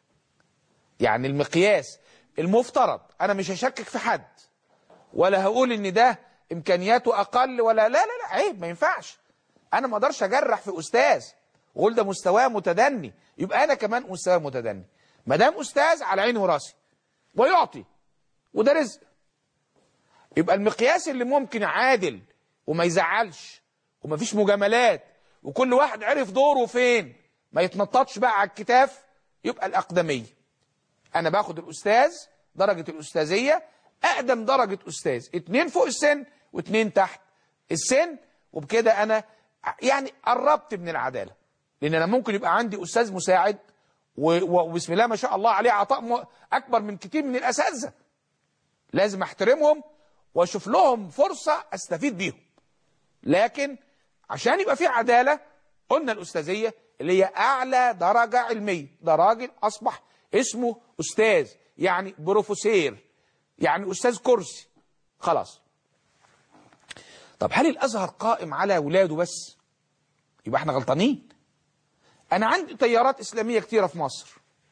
يعني المقياس المفترض انا مش هشكك في حد ولا هقول ان ده امكانياته اقل ولا لا لا لا عيب ما ينفعش انا ما اقدرش اجرح في استاذ واقول ده مستواه متدني يبقى انا كمان مستواه متدني ما دام استاذ على عيني وراسي ويعطي وده رزق يبقى المقياس اللي ممكن عادل وما يزعلش ومفيش مجاملات وكل واحد عرف دوره فين ما يتنططش بقى على الكتاف يبقى الأقدمية أنا باخد الأستاذ درجة الأستاذية أقدم درجة أستاذ اتنين فوق السن واتنين تحت السن وبكده أنا يعني قربت من العدالة لأن أنا ممكن يبقى عندي أستاذ مساعد و- و- وبسم الله ما شاء الله عليه عطاء م- أكبر من كتير من الأساتذة لازم أحترمهم وأشوف لهم فرصة أستفيد بيهم لكن عشان يبقى في عدالة قلنا الأستاذية اللي هي أعلى درجة علمية ده راجل أصبح اسمه أستاذ يعني بروفيسير يعني أستاذ كرسي خلاص طب هل الأزهر قائم على ولاده بس يبقى احنا غلطانين أنا عندي تيارات إسلامية كتيرة في مصر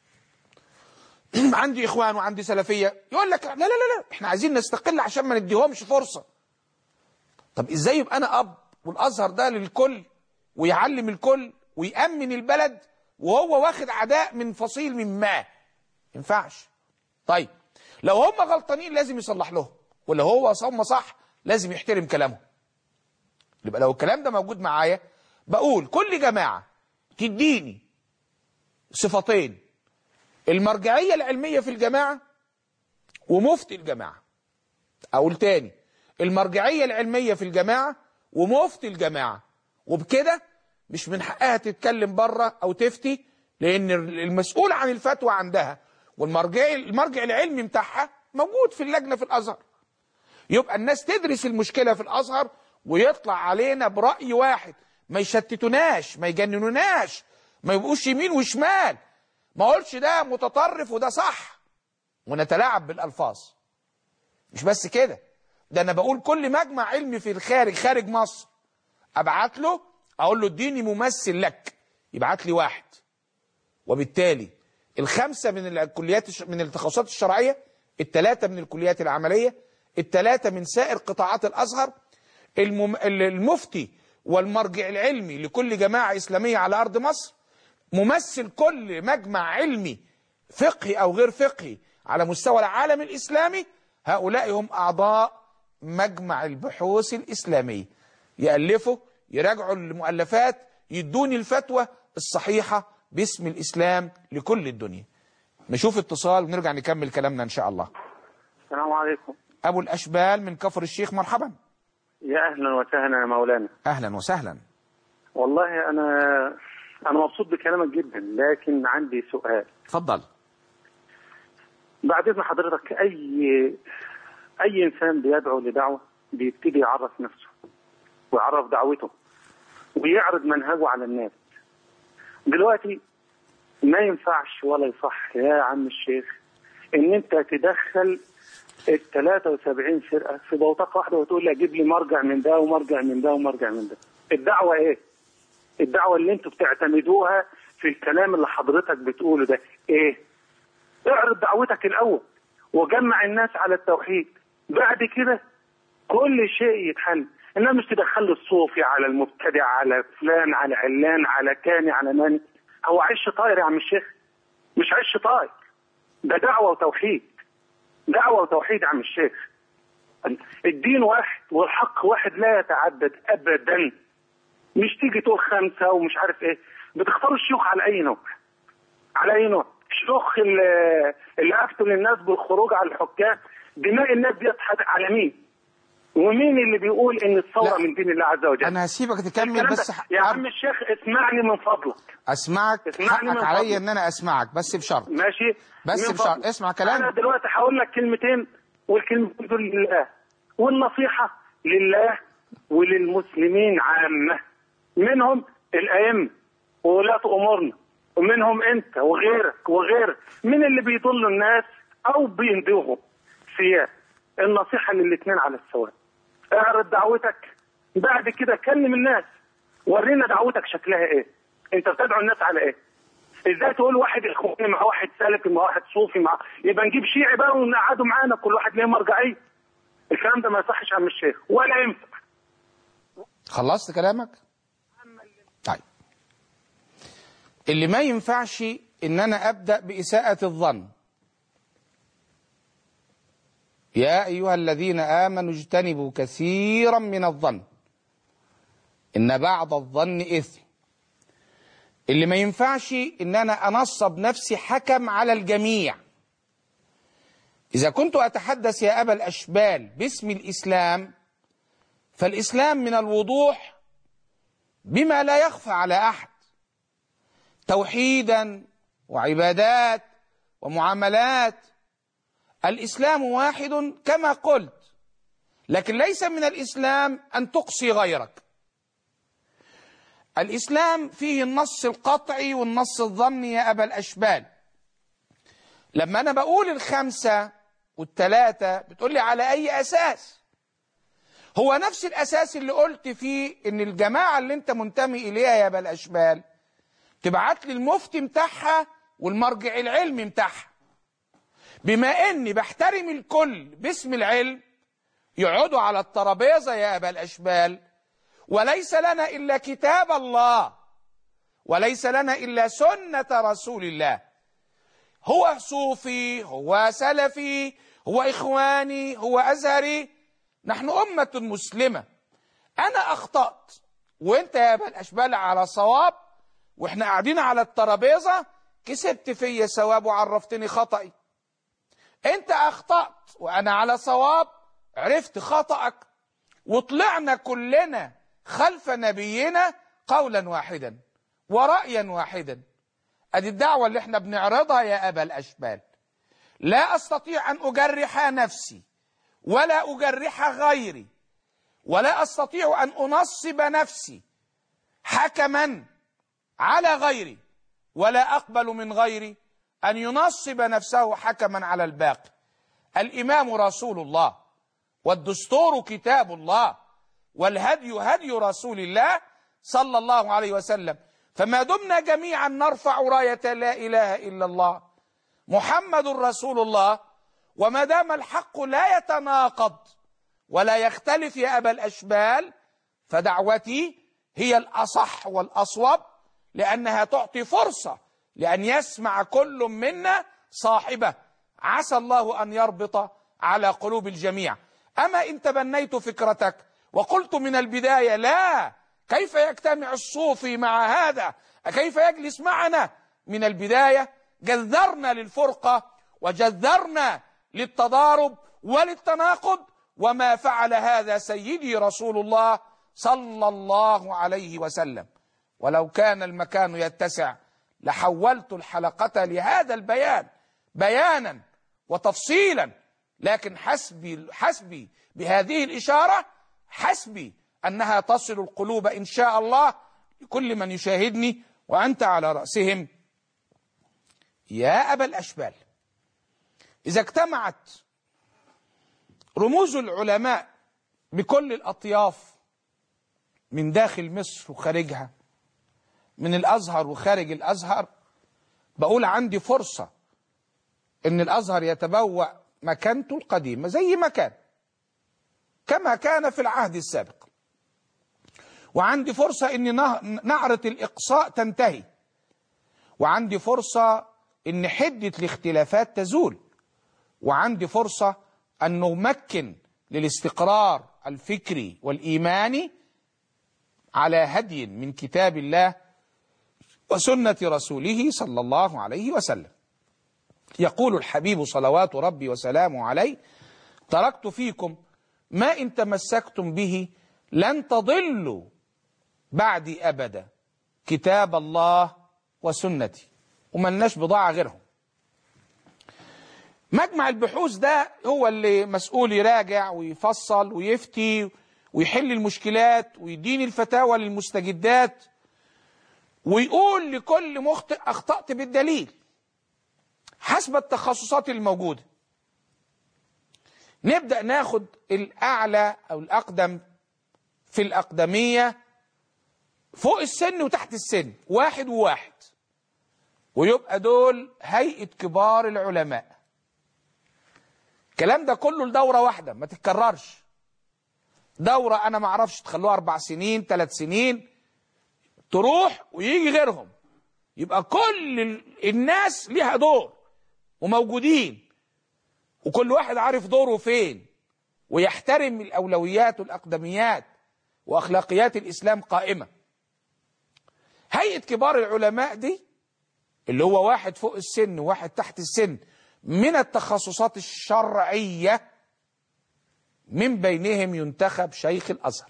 عندي إخوان وعندي سلفية يقول لك لا لا لا لا احنا عايزين نستقل عشان ما نديهمش فرصة طب ازاي يبقى انا اب والازهر ده للكل ويعلم الكل ويأمن البلد وهو واخد عداء من فصيل من ما ينفعش طيب لو هم غلطانين لازم يصلح لهم ولو هو هم صح لازم يحترم كلامهم يبقى لو الكلام ده موجود معايا بقول كل جماعة تديني صفتين المرجعية العلمية في الجماعة ومفتي الجماعة أقول تاني المرجعية العلمية في الجماعة ومفتي الجماعة وبكده مش من حقها تتكلم بره أو تفتي لأن المسؤول عن الفتوى عندها والمرجع المرجع العلمي بتاعها موجود في اللجنة في الأزهر يبقى الناس تدرس المشكلة في الأزهر ويطلع علينا برأي واحد ما يشتتوناش ما يجننوناش ما يبقوش يمين وشمال ما اقولش ده متطرف وده صح ونتلاعب بالألفاظ مش بس كده ده انا بقول كل مجمع علمي في الخارج خارج مصر ابعت له اقول له اديني ممثل لك يبعت لي واحد وبالتالي الخمسه من الكليات الش- من التخصصات الشرعيه الثلاثه من الكليات العمليه الثلاثه من سائر قطاعات الازهر المم... ال- المفتي والمرجع العلمي لكل جماعه اسلاميه على ارض مصر ممثل كل مجمع علمي فقهي او غير فقهي على مستوى العالم الاسلامي هؤلاء هم اعضاء مجمع البحوث الاسلاميه يالفوا يراجعوا المؤلفات يدوني الفتوى الصحيحه باسم الاسلام لكل الدنيا نشوف اتصال ونرجع نكمل كلامنا ان شاء الله السلام عليكم ابو الاشبال من كفر الشيخ مرحبا يا اهلا وسهلا يا مولانا اهلا وسهلا والله انا انا مبسوط بكلامك جدا لكن عندي سؤال اتفضل بعد اذن حضرتك اي اي انسان بيدعو لدعوه بيبتدي يعرف نفسه ويعرف دعوته ويعرض منهجه على الناس دلوقتي ما ينفعش ولا يصح يا عم الشيخ ان انت تدخل ال 73 فرقه في بوتقه واحده وتقول لي اجيب لي مرجع من ده ومرجع من ده ومرجع من ده الدعوه ايه الدعوه اللي انتوا بتعتمدوها في الكلام اللي حضرتك بتقوله ده ايه اعرض دعوتك الاول وجمع الناس على التوحيد بعد كده كل شيء يتحل انما مش تدخل الصوفي على المبتدع على فلان على علان على كاني على ماني هو عش طاير يا عم الشيخ مش عش طاير ده دعوه وتوحيد دعوه وتوحيد يا عم الشيخ الدين واحد والحق واحد لا يتعدد ابدا مش تيجي تقول خمسه ومش عارف ايه بتختاروا الشيوخ على اي نوع على اي نوع الشيوخ اللي, اللي افتوا للناس بالخروج على الحكام دماء الناس دي على مين ومين اللي بيقول ان الثوره لا. من دين الله عز وجل انا هسيبك تكمل الكلام بس ده- ح- يا عم الشيخ اسمعني من فضلك اسمعك اسمعني من حقك عليا فضلك. ان انا اسمعك بس بشرط ماشي بس من بشرط فضلك. اسمع كلامي. انا دلوقتي هقول لك كلمتين والكلمتين دول لله والنصيحه لله وللمسلمين عامه منهم الائمه وولاة امورنا ومنهم انت وغيرك وغيرك من اللي بيضلوا الناس او بيندوهم سياسه النصيحه للاثنين على السواء اعرض دعوتك بعد كده كلم الناس ورينا دعوتك شكلها ايه انت بتدعو الناس على ايه ازاي تقول واحد اخواني مع واحد سلفي مع واحد صوفي مع يبقى نجيب شيعي بقى ونقعدوا معانا كل واحد ليه مرجعيه الكلام ده ما يصحش يا عم الشيخ ولا ينفع خلصت كلامك طيب اللي ما ينفعش ان انا ابدا باساءه الظن يا ايها الذين امنوا اجتنبوا كثيرا من الظن ان بعض الظن اثم اللي ما ينفعش ان انا انصب نفسي حكم على الجميع اذا كنت اتحدث يا ابا الاشبال باسم الاسلام فالإسلام من الوضوح بما لا يخفى على أحد توحيدا وعبادات ومعاملات الإسلام واحد كما قلت لكن ليس من الإسلام أن تقصي غيرك الإسلام فيه النص القطعي والنص الظني يا أبا الأشبال لما أنا بقول الخمسة والتلاتة بتقول لي على أي أساس هو نفس الأساس اللي قلت فيه إن الجماعة اللي أنت منتمي إليها يا أبا الأشبال تبعت لي المفتي بتاعها والمرجع العلمي بتاعها بما اني بحترم الكل باسم العلم يقعدوا على الترابيزه يا ابا الاشبال وليس لنا الا كتاب الله وليس لنا الا سنه رسول الله هو صوفي هو سلفي هو اخواني هو ازهري نحن امه مسلمه انا اخطات وانت يا ابا الاشبال على صواب واحنا قاعدين على الترابيزه كسبت فيا ثواب وعرفتني خطئي انت اخطأت وانا على صواب عرفت خطأك وطلعنا كلنا خلف نبينا قولا واحدا ورأيا واحدا ادي الدعوة اللي احنا بنعرضها يا ابا الاشبال لا استطيع ان اجرح نفسي ولا اجرح غيري ولا استطيع ان انصب نفسي حكما على غيري ولا اقبل من غيري ان ينصب نفسه حكما على الباقي الامام رسول الله والدستور كتاب الله والهدي هدي رسول الله صلى الله عليه وسلم فما دمنا جميعا نرفع رايه لا اله الا الله محمد رسول الله وما دام الحق لا يتناقض ولا يختلف يا ابا الاشبال فدعوتي هي الاصح والاصوب لانها تعطي فرصه لأن يسمع كل منا صاحبه عسى الله أن يربط على قلوب الجميع أما إن تبنيت فكرتك وقلت من البداية لا كيف يجتمع الصوفي مع هذا كيف يجلس معنا من البداية جذرنا للفرقة وجذرنا للتضارب وللتناقض وما فعل هذا سيدي رسول الله صلى الله عليه وسلم ولو كان المكان يتسع لحولت الحلقة لهذا البيان بيانا وتفصيلا لكن حسبي حسبي بهذه الإشارة حسبي أنها تصل القلوب إن شاء الله لكل من يشاهدني وأنت على رأسهم يا أبا الأشبال إذا اجتمعت رموز العلماء بكل الأطياف من داخل مصر وخارجها من الازهر وخارج الازهر بقول عندي فرصه ان الازهر يتبوأ مكانته القديمه زي ما كان كما كان في العهد السابق وعندي فرصه ان نعره الاقصاء تنتهي وعندي فرصه ان حده الاختلافات تزول وعندي فرصه ان نمكن للاستقرار الفكري والايماني على هدي من كتاب الله وسنة رسوله صلى الله عليه وسلم يقول الحبيب صلوات ربي وسلامه عليه تركت فيكم ما إن تمسكتم به لن تضلوا بعدي أبدا كتاب الله وسنتي وملناش بضاعة غيرهم مجمع البحوث ده هو اللي مسؤول يراجع ويفصل ويفتي ويحل المشكلات ويديني الفتاوى للمستجدات ويقول لكل مخطئ اخطأت بالدليل حسب التخصصات الموجودة نبدأ ناخد الأعلى أو الأقدم في الأقدمية فوق السن وتحت السن واحد وواحد ويبقى دول هيئة كبار العلماء الكلام ده كله لدورة واحدة ما تتكررش دورة أنا ما أعرفش تخلوها أربع سنين ثلاث سنين تروح ويجي غيرهم يبقى كل الناس ليها دور وموجودين وكل واحد عارف دوره فين ويحترم الأولويات والأقدميات وأخلاقيات الإسلام قائمة هيئة كبار العلماء دي اللي هو واحد فوق السن وواحد تحت السن من التخصصات الشرعية من بينهم ينتخب شيخ الأزهر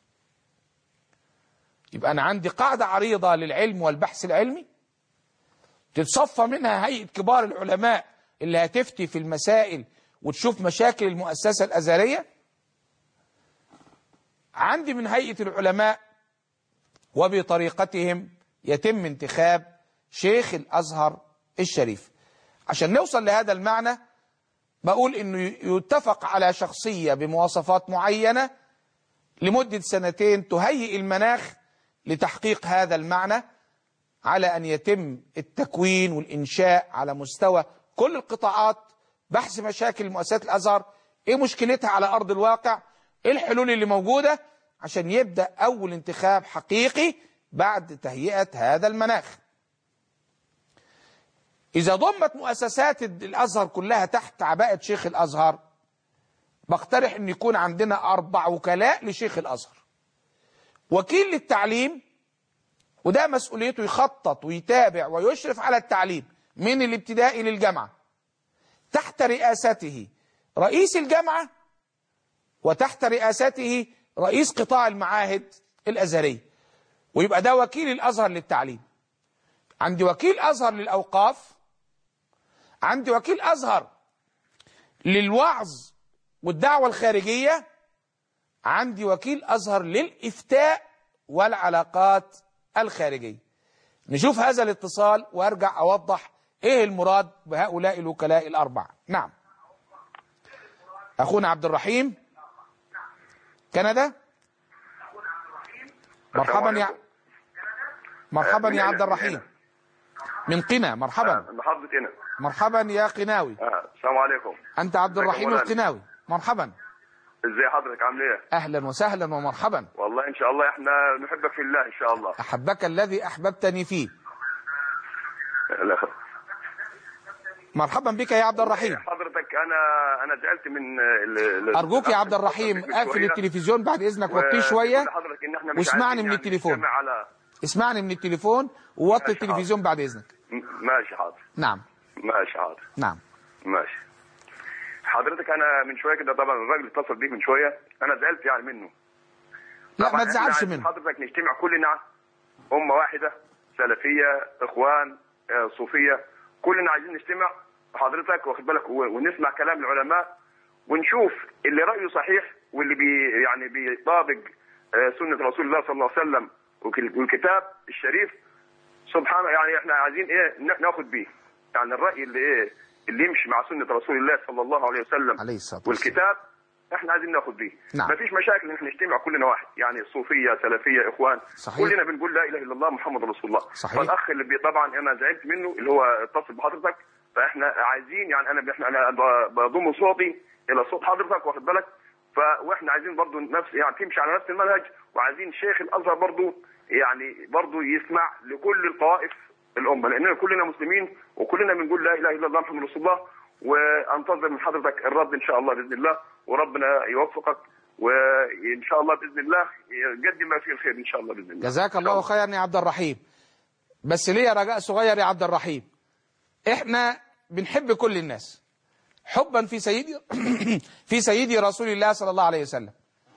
يبقى أنا عندي قاعدة عريضة للعلم والبحث العلمي تتصفى منها هيئة كبار العلماء اللي هتفتي في المسائل وتشوف مشاكل المؤسسة الأزهرية عندي من هيئة العلماء وبطريقتهم يتم انتخاب شيخ الأزهر الشريف عشان نوصل لهذا المعنى بقول انه يتفق على شخصية بمواصفات معينة لمدة سنتين تهيئ المناخ لتحقيق هذا المعنى على أن يتم التكوين والإنشاء على مستوى كل القطاعات بحث مشاكل مؤسسات الأزهر إيه مشكلتها على أرض الواقع إيه الحلول اللي موجودة عشان يبدأ أول انتخاب حقيقي بعد تهيئة هذا المناخ إذا ضمت مؤسسات الأزهر كلها تحت عباءة شيخ الأزهر بقترح أن يكون عندنا أربع وكلاء لشيخ الأزهر وكيل للتعليم وده مسؤوليته يخطط ويتابع ويشرف على التعليم من الابتدائي للجامعة تحت رئاسته رئيس الجامعة وتحت رئاسته رئيس قطاع المعاهد الأزهرية ويبقى ده وكيل الأزهر للتعليم عندي وكيل أزهر للأوقاف عندي وكيل أزهر للوعظ والدعوة الخارجية عندي وكيل أزهر للإفتاء والعلاقات الخارجية نشوف هذا الاتصال وارجع أوضح إيه المراد بهؤلاء الوكلاء الأربعة نعم أخونا عبد الرحيم كندا مرحبا يا مرحبا يا عبد الرحيم من قنا مرحبا محافظة هنا مرحبا يا قناوي آه. السلام عليكم أنت عبد الرحيم مولانا. القناوي مرحبا ازي حضرتك عامل ايه أهلا وسهلا ومرحبا والله ان شاء الله احنا نحبك في الله ان شاء الله أحبك الذي أحببتني فيه لا. مرحبا بك يا عبد الرحيم حضرتك انا انا زعلت من ال- ال- أرجوك يا عبد الرحيم من أقفل شوية. التلفزيون بعد إذنك و- وطيه شوية بقول لحضرتك ان احنا مش واسمعني عايزين من يعني التليفون. نجتمع على اسمعني من التليفون ووطي ماشي، التلفزيون بعد إذنك م- ماشي حاضر نعم ماشي حاضر نعم ماشي حضرتك انا من شويه كده طبعا الراجل اتصل بيك من شويه انا زعلت يعني منه لا طبعاً ما إحنا تزعلش عايزين منه حضرتك نجتمع كلنا أمة واحدة سلفية إخوان آه، صوفية كلنا عايزين نجتمع حضرتك واخد بالك و- ونسمع كلام العلماء ونشوف اللي رأيه صحيح واللي بي يعني بيطابق آه، سنة رسول الله صلى الله عليه وسلم وك- والكتاب الشريف سبحانه يعني احنا عايزين ايه نا- ناخد بيه يعني الرأي اللي ايه اللي يمشي مع سنة رسول الله صلى الله عليه وسلم عليه الصلاة والسلام والكتاب احنا عايزين ناخد بيه نعم. مفيش مشاكل ان احنا نجتمع كلنا واحد يعني صوفيه سلفيه اخوان صحيح. كلنا بنقول لا اله الا الله محمد رسول الله صحيح. فالاخ اللي بي طبعا انا زعلت منه اللي هو اتصل بحضرتك فاحنا عايزين يعني انا احنا انا ب- بضم صوتي الى صوت حضرتك واخد بالك ف واحنا عايزين برضو نفس يعني تمشي على نفس المنهج وعايزين شيخ الازهر برضو يعني برضو يسمع لكل الطوائف الامه لاننا كلنا مسلمين وكلنا بنقول لا اله الا الله محمد رسول الله وانتظر من حضرتك الرد ان شاء الله باذن الله وربنا يوفقك وان شاء الله باذن الله يقدم ما فيه الخير ان شاء الله باذن الله جزاك الله خيرا يا عبد الرحيم بس ليا رجاء صغير يا عبد الرحيم احنا بنحب كل الناس حبا في سيدي في سيدي رسول الله صلى الله عليه وسلم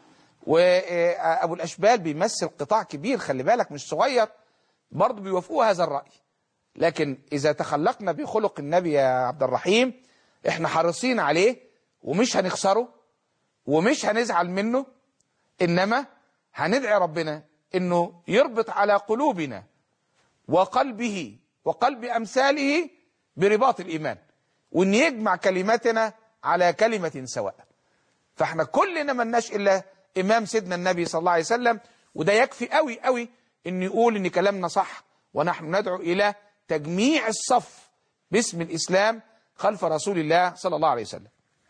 وابو الاشبال بيمثل قطاع كبير خلي بالك مش صغير برضه بيوافقوا هذا الراي لكن اذا تخلقنا بخلق النبي يا عبد الرحيم احنا حريصين عليه ومش هنخسره ومش هنزعل منه انما هندعي ربنا انه يربط على قلوبنا وقلبه وقلب امثاله برباط الايمان وان يجمع كلماتنا على كلمه سواء فاحنا كلنا ملناش الا امام سيدنا النبي صلى الله عليه وسلم وده يكفي قوي قوي ان يقول ان كلامنا صح ونحن ندعو الى تجميع الصف باسم الاسلام خلف رسول الله صلى الله عليه وسلم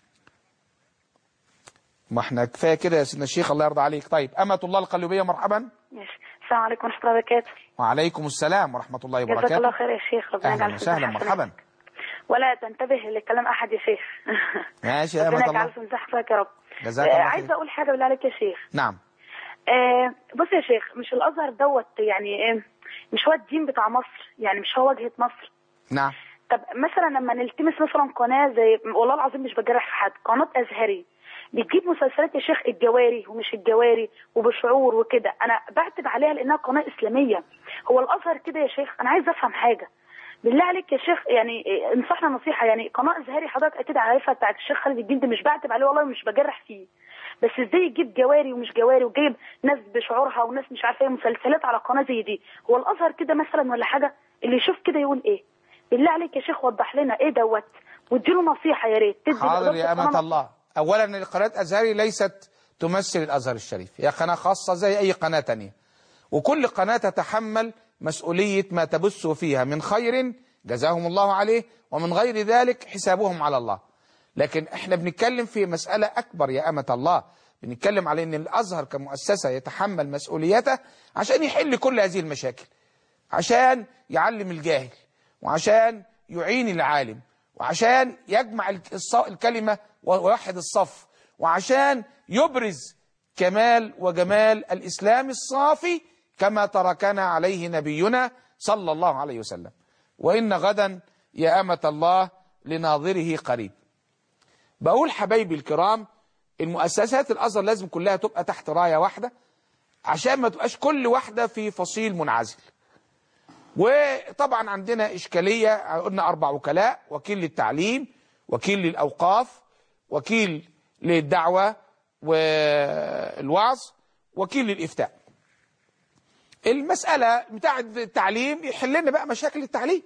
ما احنا كفايه كده يا سيدنا الشيخ الله يرضى عليك طيب امة الله القلوبيه مرحبا ماشي السلام عليكم ورحمة الله وبركاته وعليكم السلام ورحمه الله جزاك وبركاته الله خير يا شيخ ربنا اهلا يجعل في وسهلا حسناتك. مرحبا ولا تنتبه لكلام أحد يا شيخ ماشي يا ربنا امة يجعل الله في مساحتك يا رب جزاك آه، الله عايزة خير أقول حاجة بالله عليك يا شيخ نعم آه، بص يا شيخ مش الأزهر دوت يعني إيه مش هو الدين بتاع مصر يعني مش هو وجهة مصر نعم طب مثلا لما نلتمس مثلا قناة زي والله العظيم مش بجرح في حد قناة أزهري بتجيب مسلسلات يا شيخ الجواري ومش الجواري وبشعور وكده انا بعتب عليها لانها قناه اسلاميه هو الازهر كده يا شيخ انا عايز افهم حاجه بالله عليك يا شيخ يعني إيه، انصحنا نصيحه يعني قناه ازهري حضرتك اكيد عارفها بتاعت الشيخ خالد الجندي مش بعتب عليه والله مش بجرح فيه بس ازاي يجيب جواري ومش جواري وجايب ناس بشعورها وناس مش عارفه ايه مسلسلات على قناه زي دي هو الازهر كده مثلا ولا حاجه اللي يشوف كده يقول ايه بالله عليك يا شيخ وضح لنا ايه دوت واديله نصيحه يا ريت تدي حاضر لإدارة يا أمة القناة الله أولا قناة أزهري ليست تمثل الأزهر الشريف هي قناة خاصة زي أي قناة تانية وكل قناة تتحمل مسؤولية ما تبث فيها من خير جزاهم الله عليه ومن غير ذلك حسابهم على الله لكن احنا بنتكلم في مسألة أكبر يا أمة الله بنتكلم على أن الأزهر كمؤسسة يتحمل مسؤوليته عشان يحل كل هذه المشاكل عشان يعلم الجاهل وعشان يعين العالم وعشان يجمع الص- الكلمة ويوحد الصف وعشان يبرز كمال وجمال الإسلام الصافي كما تركنا عليه نبينا صلى الله عليه وسلم وإن غدا يا أمة الله لناظره قريب بقول حبايبي الكرام المؤسسات الأزهر لازم كلها تبقى تحت راية واحدة عشان ما تبقاش كل واحدة في فصيل منعزل وطبعا عندنا إشكالية قلنا أربع وكلاء وكيل للتعليم وكيل للأوقاف وكيل للدعوة والوعظ وكيل للإفتاء المسألة بتاعة التعليم يحل لنا بقى مشاكل التعليم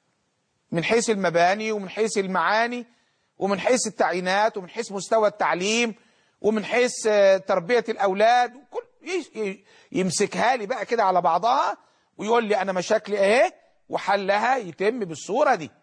من حيث المباني ومن حيث المعاني ومن حيث التعيينات ومن حيث مستوى التعليم ومن حيث آه، تربية الأولاد كل ي- ي- يمسكها لي بقى كده على بعضها ويقول لي أنا مشاكلي إيه وحلها يتم بالصورة دي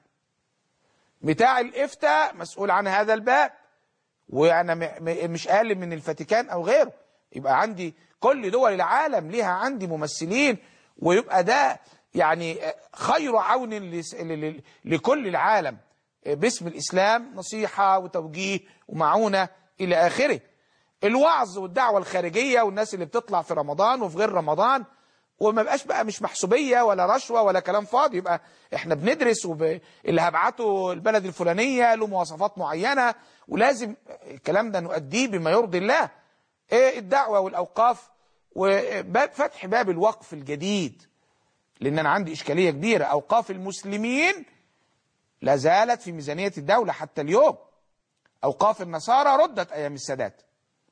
بتاع الإفتاء مسؤول عن هذا الباب وأنا م- م- مش أقل من الفاتيكان أو غيره يبقى عندي كل دول العالم ليها عندي ممثلين ويبقى ده يعني خير عون لس- ل- ل- لكل العالم باسم الإسلام نصيحة وتوجيه ومعونة إلى آخره الوعظ والدعوة الخارجية والناس اللي بتطلع في رمضان وفي غير رمضان وما بقاش بقى مش محسوبية ولا رشوة ولا كلام فاضي يبقى احنا بندرس وب... اللي هبعته البلد الفلانية له مواصفات معينة ولازم الكلام ده نؤديه بما يرضي الله ايه الدعوة والأوقاف وباب فتح باب الوقف الجديد لأن أنا عندي إشكالية كبيرة أوقاف المسلمين لا زالت في ميزانية الدولة حتى اليوم أوقاف النصارى ردت أيام السادات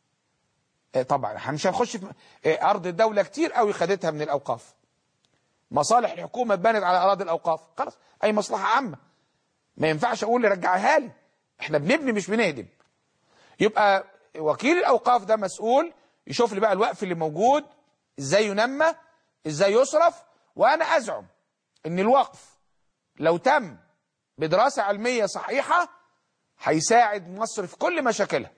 إيه طبعا احنا مش هنخش في إيه أرض الدولة كتير قوي خدتها من الأوقاف مصالح الحكومة اتبنت على أراضي الأوقاف خلاص أي مصلحة عامة ما ينفعش أقول لي رجعها لي احنا بنبني مش بنهدم يبقى وكيل الأوقاف ده مسؤول يشوف لي بقى الوقف اللي موجود ازاي ينمى ازاي يصرف وأنا أزعم ان الوقف لو تم بدراسة علمية صحيحة هيساعد مصر في كل مشاكلها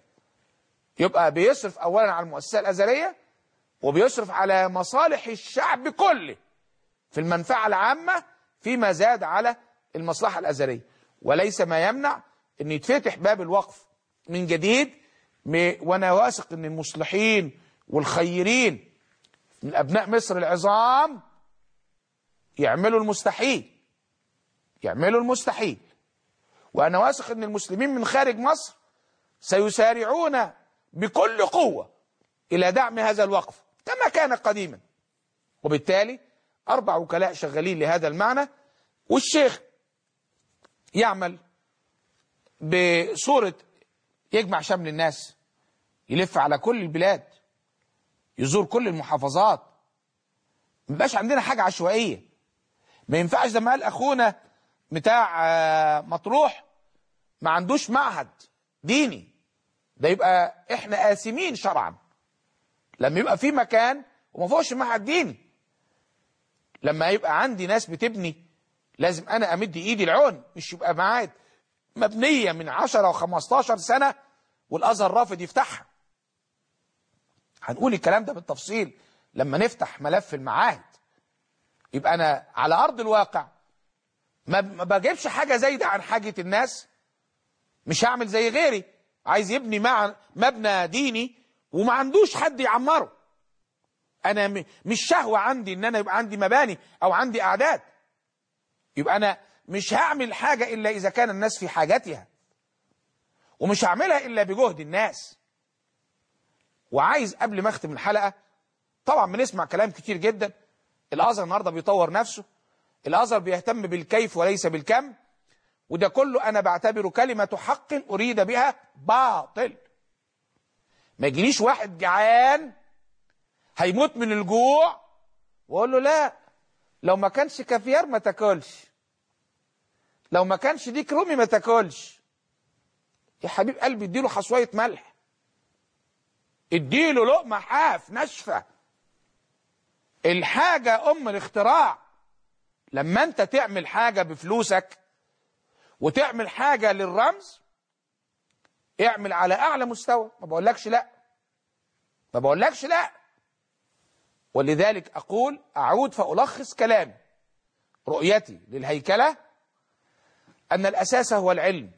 يبقى بيصرف أولا على المؤسسة الأزهرية وبيصرف على مصالح الشعب كله في المنفعة العامة فيما زاد على المصلحة الأزهرية وليس ما يمنع أن يتفتح باب الوقف من جديد م- وأنا واثق أن المصلحين والخيرين من أبناء مصر العظام يعملوا المستحيل يعملوا المستحيل وأنا واثق أن المسلمين من خارج مصر سيسارعون بكل قوة إلى دعم هذا الوقف كما كان قديما وبالتالي أربع وكلاء شغالين لهذا المعنى والشيخ يعمل بصورة يجمع شمل الناس يلف على كل البلاد يزور كل المحافظات ما يبقاش عندنا حاجة عشوائية ما ينفعش زي ما قال أخونا بتاع آه، مطروح ما عندوش معهد ديني ده يبقى احنا آثمين شرعا لما يبقى في مكان وما فيهوش معهد ديني لما يبقى عندي ناس بتبني لازم انا امد ايدي العون مش يبقى معاد مبنيه من 10 و15 سنه والازهر رافض يفتحها هنقول الكلام ده بالتفصيل لما نفتح ملف المعاهد يبقى انا على ارض الواقع ما ما بجيبش حاجه زايده عن حاجه الناس مش هعمل زي غيري عايز يبني مع مبنى ديني وما عندوش حد يعمره انا م- مش شهوة عندي ان انا يبقى عندي مباني او عندي اعداد يبقى انا مش هعمل حاجة الا اذا كان الناس في حاجتها ومش هعملها الا بجهد الناس وعايز قبل ما اختم الحلقة طبعا بنسمع كلام كتير جدا الازهر النهارده بيطور نفسه الازهر بيهتم بالكيف وليس بالكم وده كله انا بعتبره كلمة حق اريد بها باطل ما يجيليش واحد جعان هيموت من الجوع واقول له لا لو ما كانش كافيار ما تاكلش لو ما كانش ديك رومي ما تاكلش يا حبيب قلبي اديله حصوية ملح اديله لقمة حاف ناشفة الحاجة ام الاختراع لما انت تعمل حاجة بفلوسك وتعمل حاجة للرمز اعمل على اعلى مستوى ما بقولكش لا ما بقولكش لا ولذلك اقول اعود فالخص كلامي رؤيتي للهيكلة ان الاساس هو العلم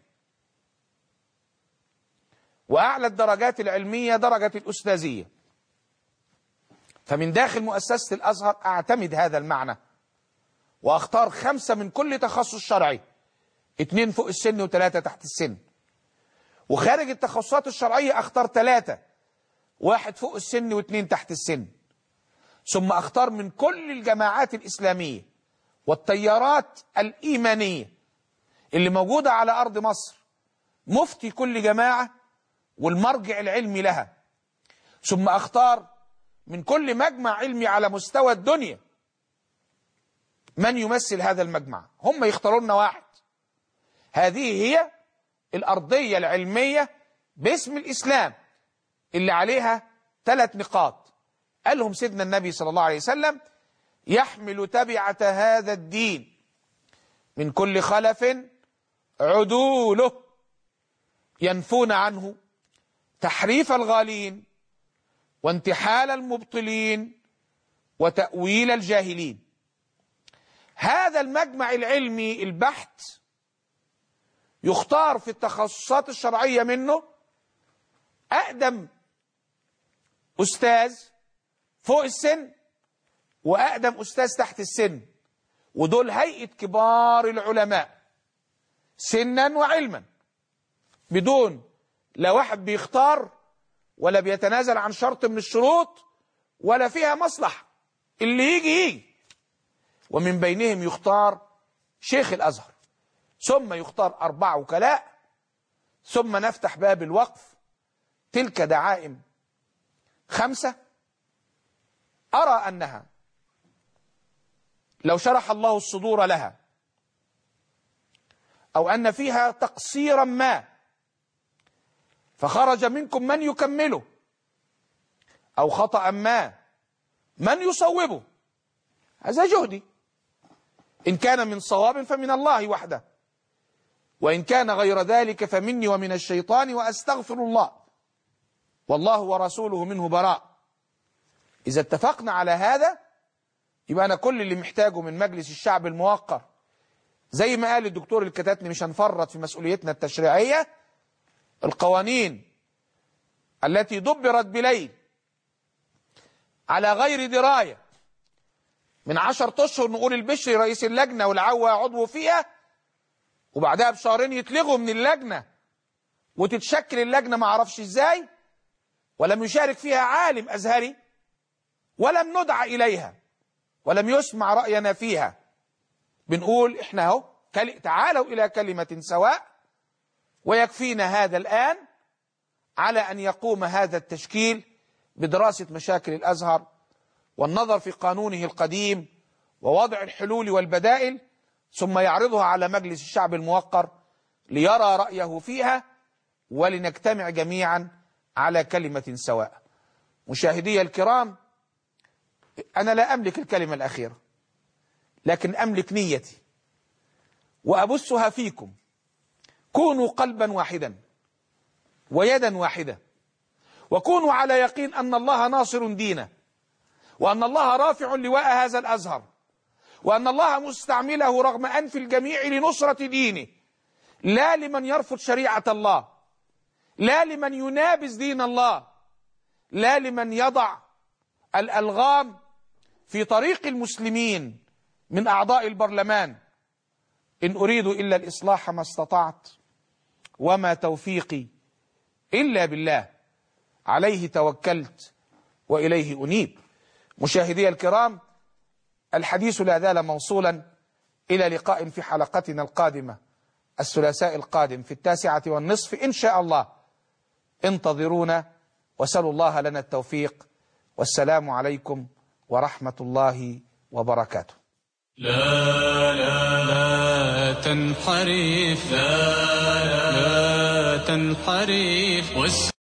واعلى الدرجات العلمية درجة الاستاذية فمن داخل مؤسسة الازهر اعتمد هذا المعنى واختار خمسة من كل تخصص شرعي اتنين فوق السن وثلاثة تحت السن وخارج التخصصات الشرعية اختار ثلاثة واحد فوق السن واثنين تحت السن ثم اختار من كل الجماعات الإسلامية والتيارات الإيمانية اللي موجودة على أرض مصر مفتي كل جماعة والمرجع العلمي لها ثم اختار من كل مجمع علمي على مستوى الدنيا من يمثل هذا المجمع هم يختاروا لنا واحد هذه هي الأرضية العلمية باسم الإسلام اللي عليها ثلاث نقاط قالهم سيدنا النبي صلى الله عليه وسلم يحمل تبعة هذا الدين من كل خلف عدوله ينفون عنه تحريف الغالين وانتحال المبطلين وتأويل الجاهلين هذا المجمع العلمي البحث يختار في التخصصات الشرعية منه أقدم أستاذ فوق السن وأقدم أستاذ تحت السن ودول هيئة كبار العلماء سنا وعلما بدون لا واحد بيختار ولا بيتنازل عن شرط من الشروط ولا فيها مصلحة اللي يجي يجي ومن بينهم يختار شيخ الأزهر ثم يختار أربع وكلاء ثم نفتح باب الوقف تلك دعائم خمسة أرى أنها لو شرح الله الصدور لها أو أن فيها تقصيرا ما فخرج منكم من يكمله أو خطأ ما من يصوبه هذا جهدي إن كان من صواب فمن الله وحده وإن كان غير ذلك فمني ومن الشيطان وأستغفر الله والله ورسوله منه براء إذا اتفقنا على هذا يبقى أنا كل اللي محتاجه من مجلس الشعب الموقر زي ما قال الدكتور الكتاتني مش هنفرط في مسؤوليتنا التشريعية القوانين التي دبرت بليل على غير دراية من عشر أشهر نقول البشري رئيس اللجنة والعوا عضو فيها وبعدها بشهرين يتلغوا من اللجنة وتتشكل اللجنة ما اعرفش ازاي ولم يشارك فيها عالم أزهري ولم ندع إليها ولم يسمع رأينا فيها بنقول احنا اهو تعالوا إلى كلمة سواء ويكفينا هذا الآن على أن يقوم هذا التشكيل بدراسة مشاكل الأزهر والنظر في قانونه القديم ووضع الحلول والبدائل ثم يعرضها على مجلس الشعب الموقر ليرى رأيه فيها ولنجتمع جميعا على كلمة سواء مشاهدي الكرام أنا لا أملك الكلمة الأخيرة لكن أملك نيتي وأبثها فيكم كونوا قلبا واحدا ويدا واحدة وكونوا على يقين أن الله ناصر دينه وأن الله رافع لواء هذا الأزهر وأن الله مستعمله رغم أنف الجميع لنصرة دينه لا لمن يرفض شريعة الله لا لمن ينابز دين الله لا لمن يضع الألغام في طريق المسلمين من أعضاء البرلمان إن أريد إلا الإصلاح ما استطعت وما توفيقي إلا بالله عليه توكلت وإليه أنيب مشاهدي الكرام الحديث لا زال موصولا إلى لقاء في حلقتنا القادمة الثلاثاء القادم في التاسعة والنصف إن شاء الله انتظرونا وسلوا الله لنا التوفيق والسلام عليكم ورحمة الله وبركاته لا لا لا تنحرف لا لا, لا تنحرف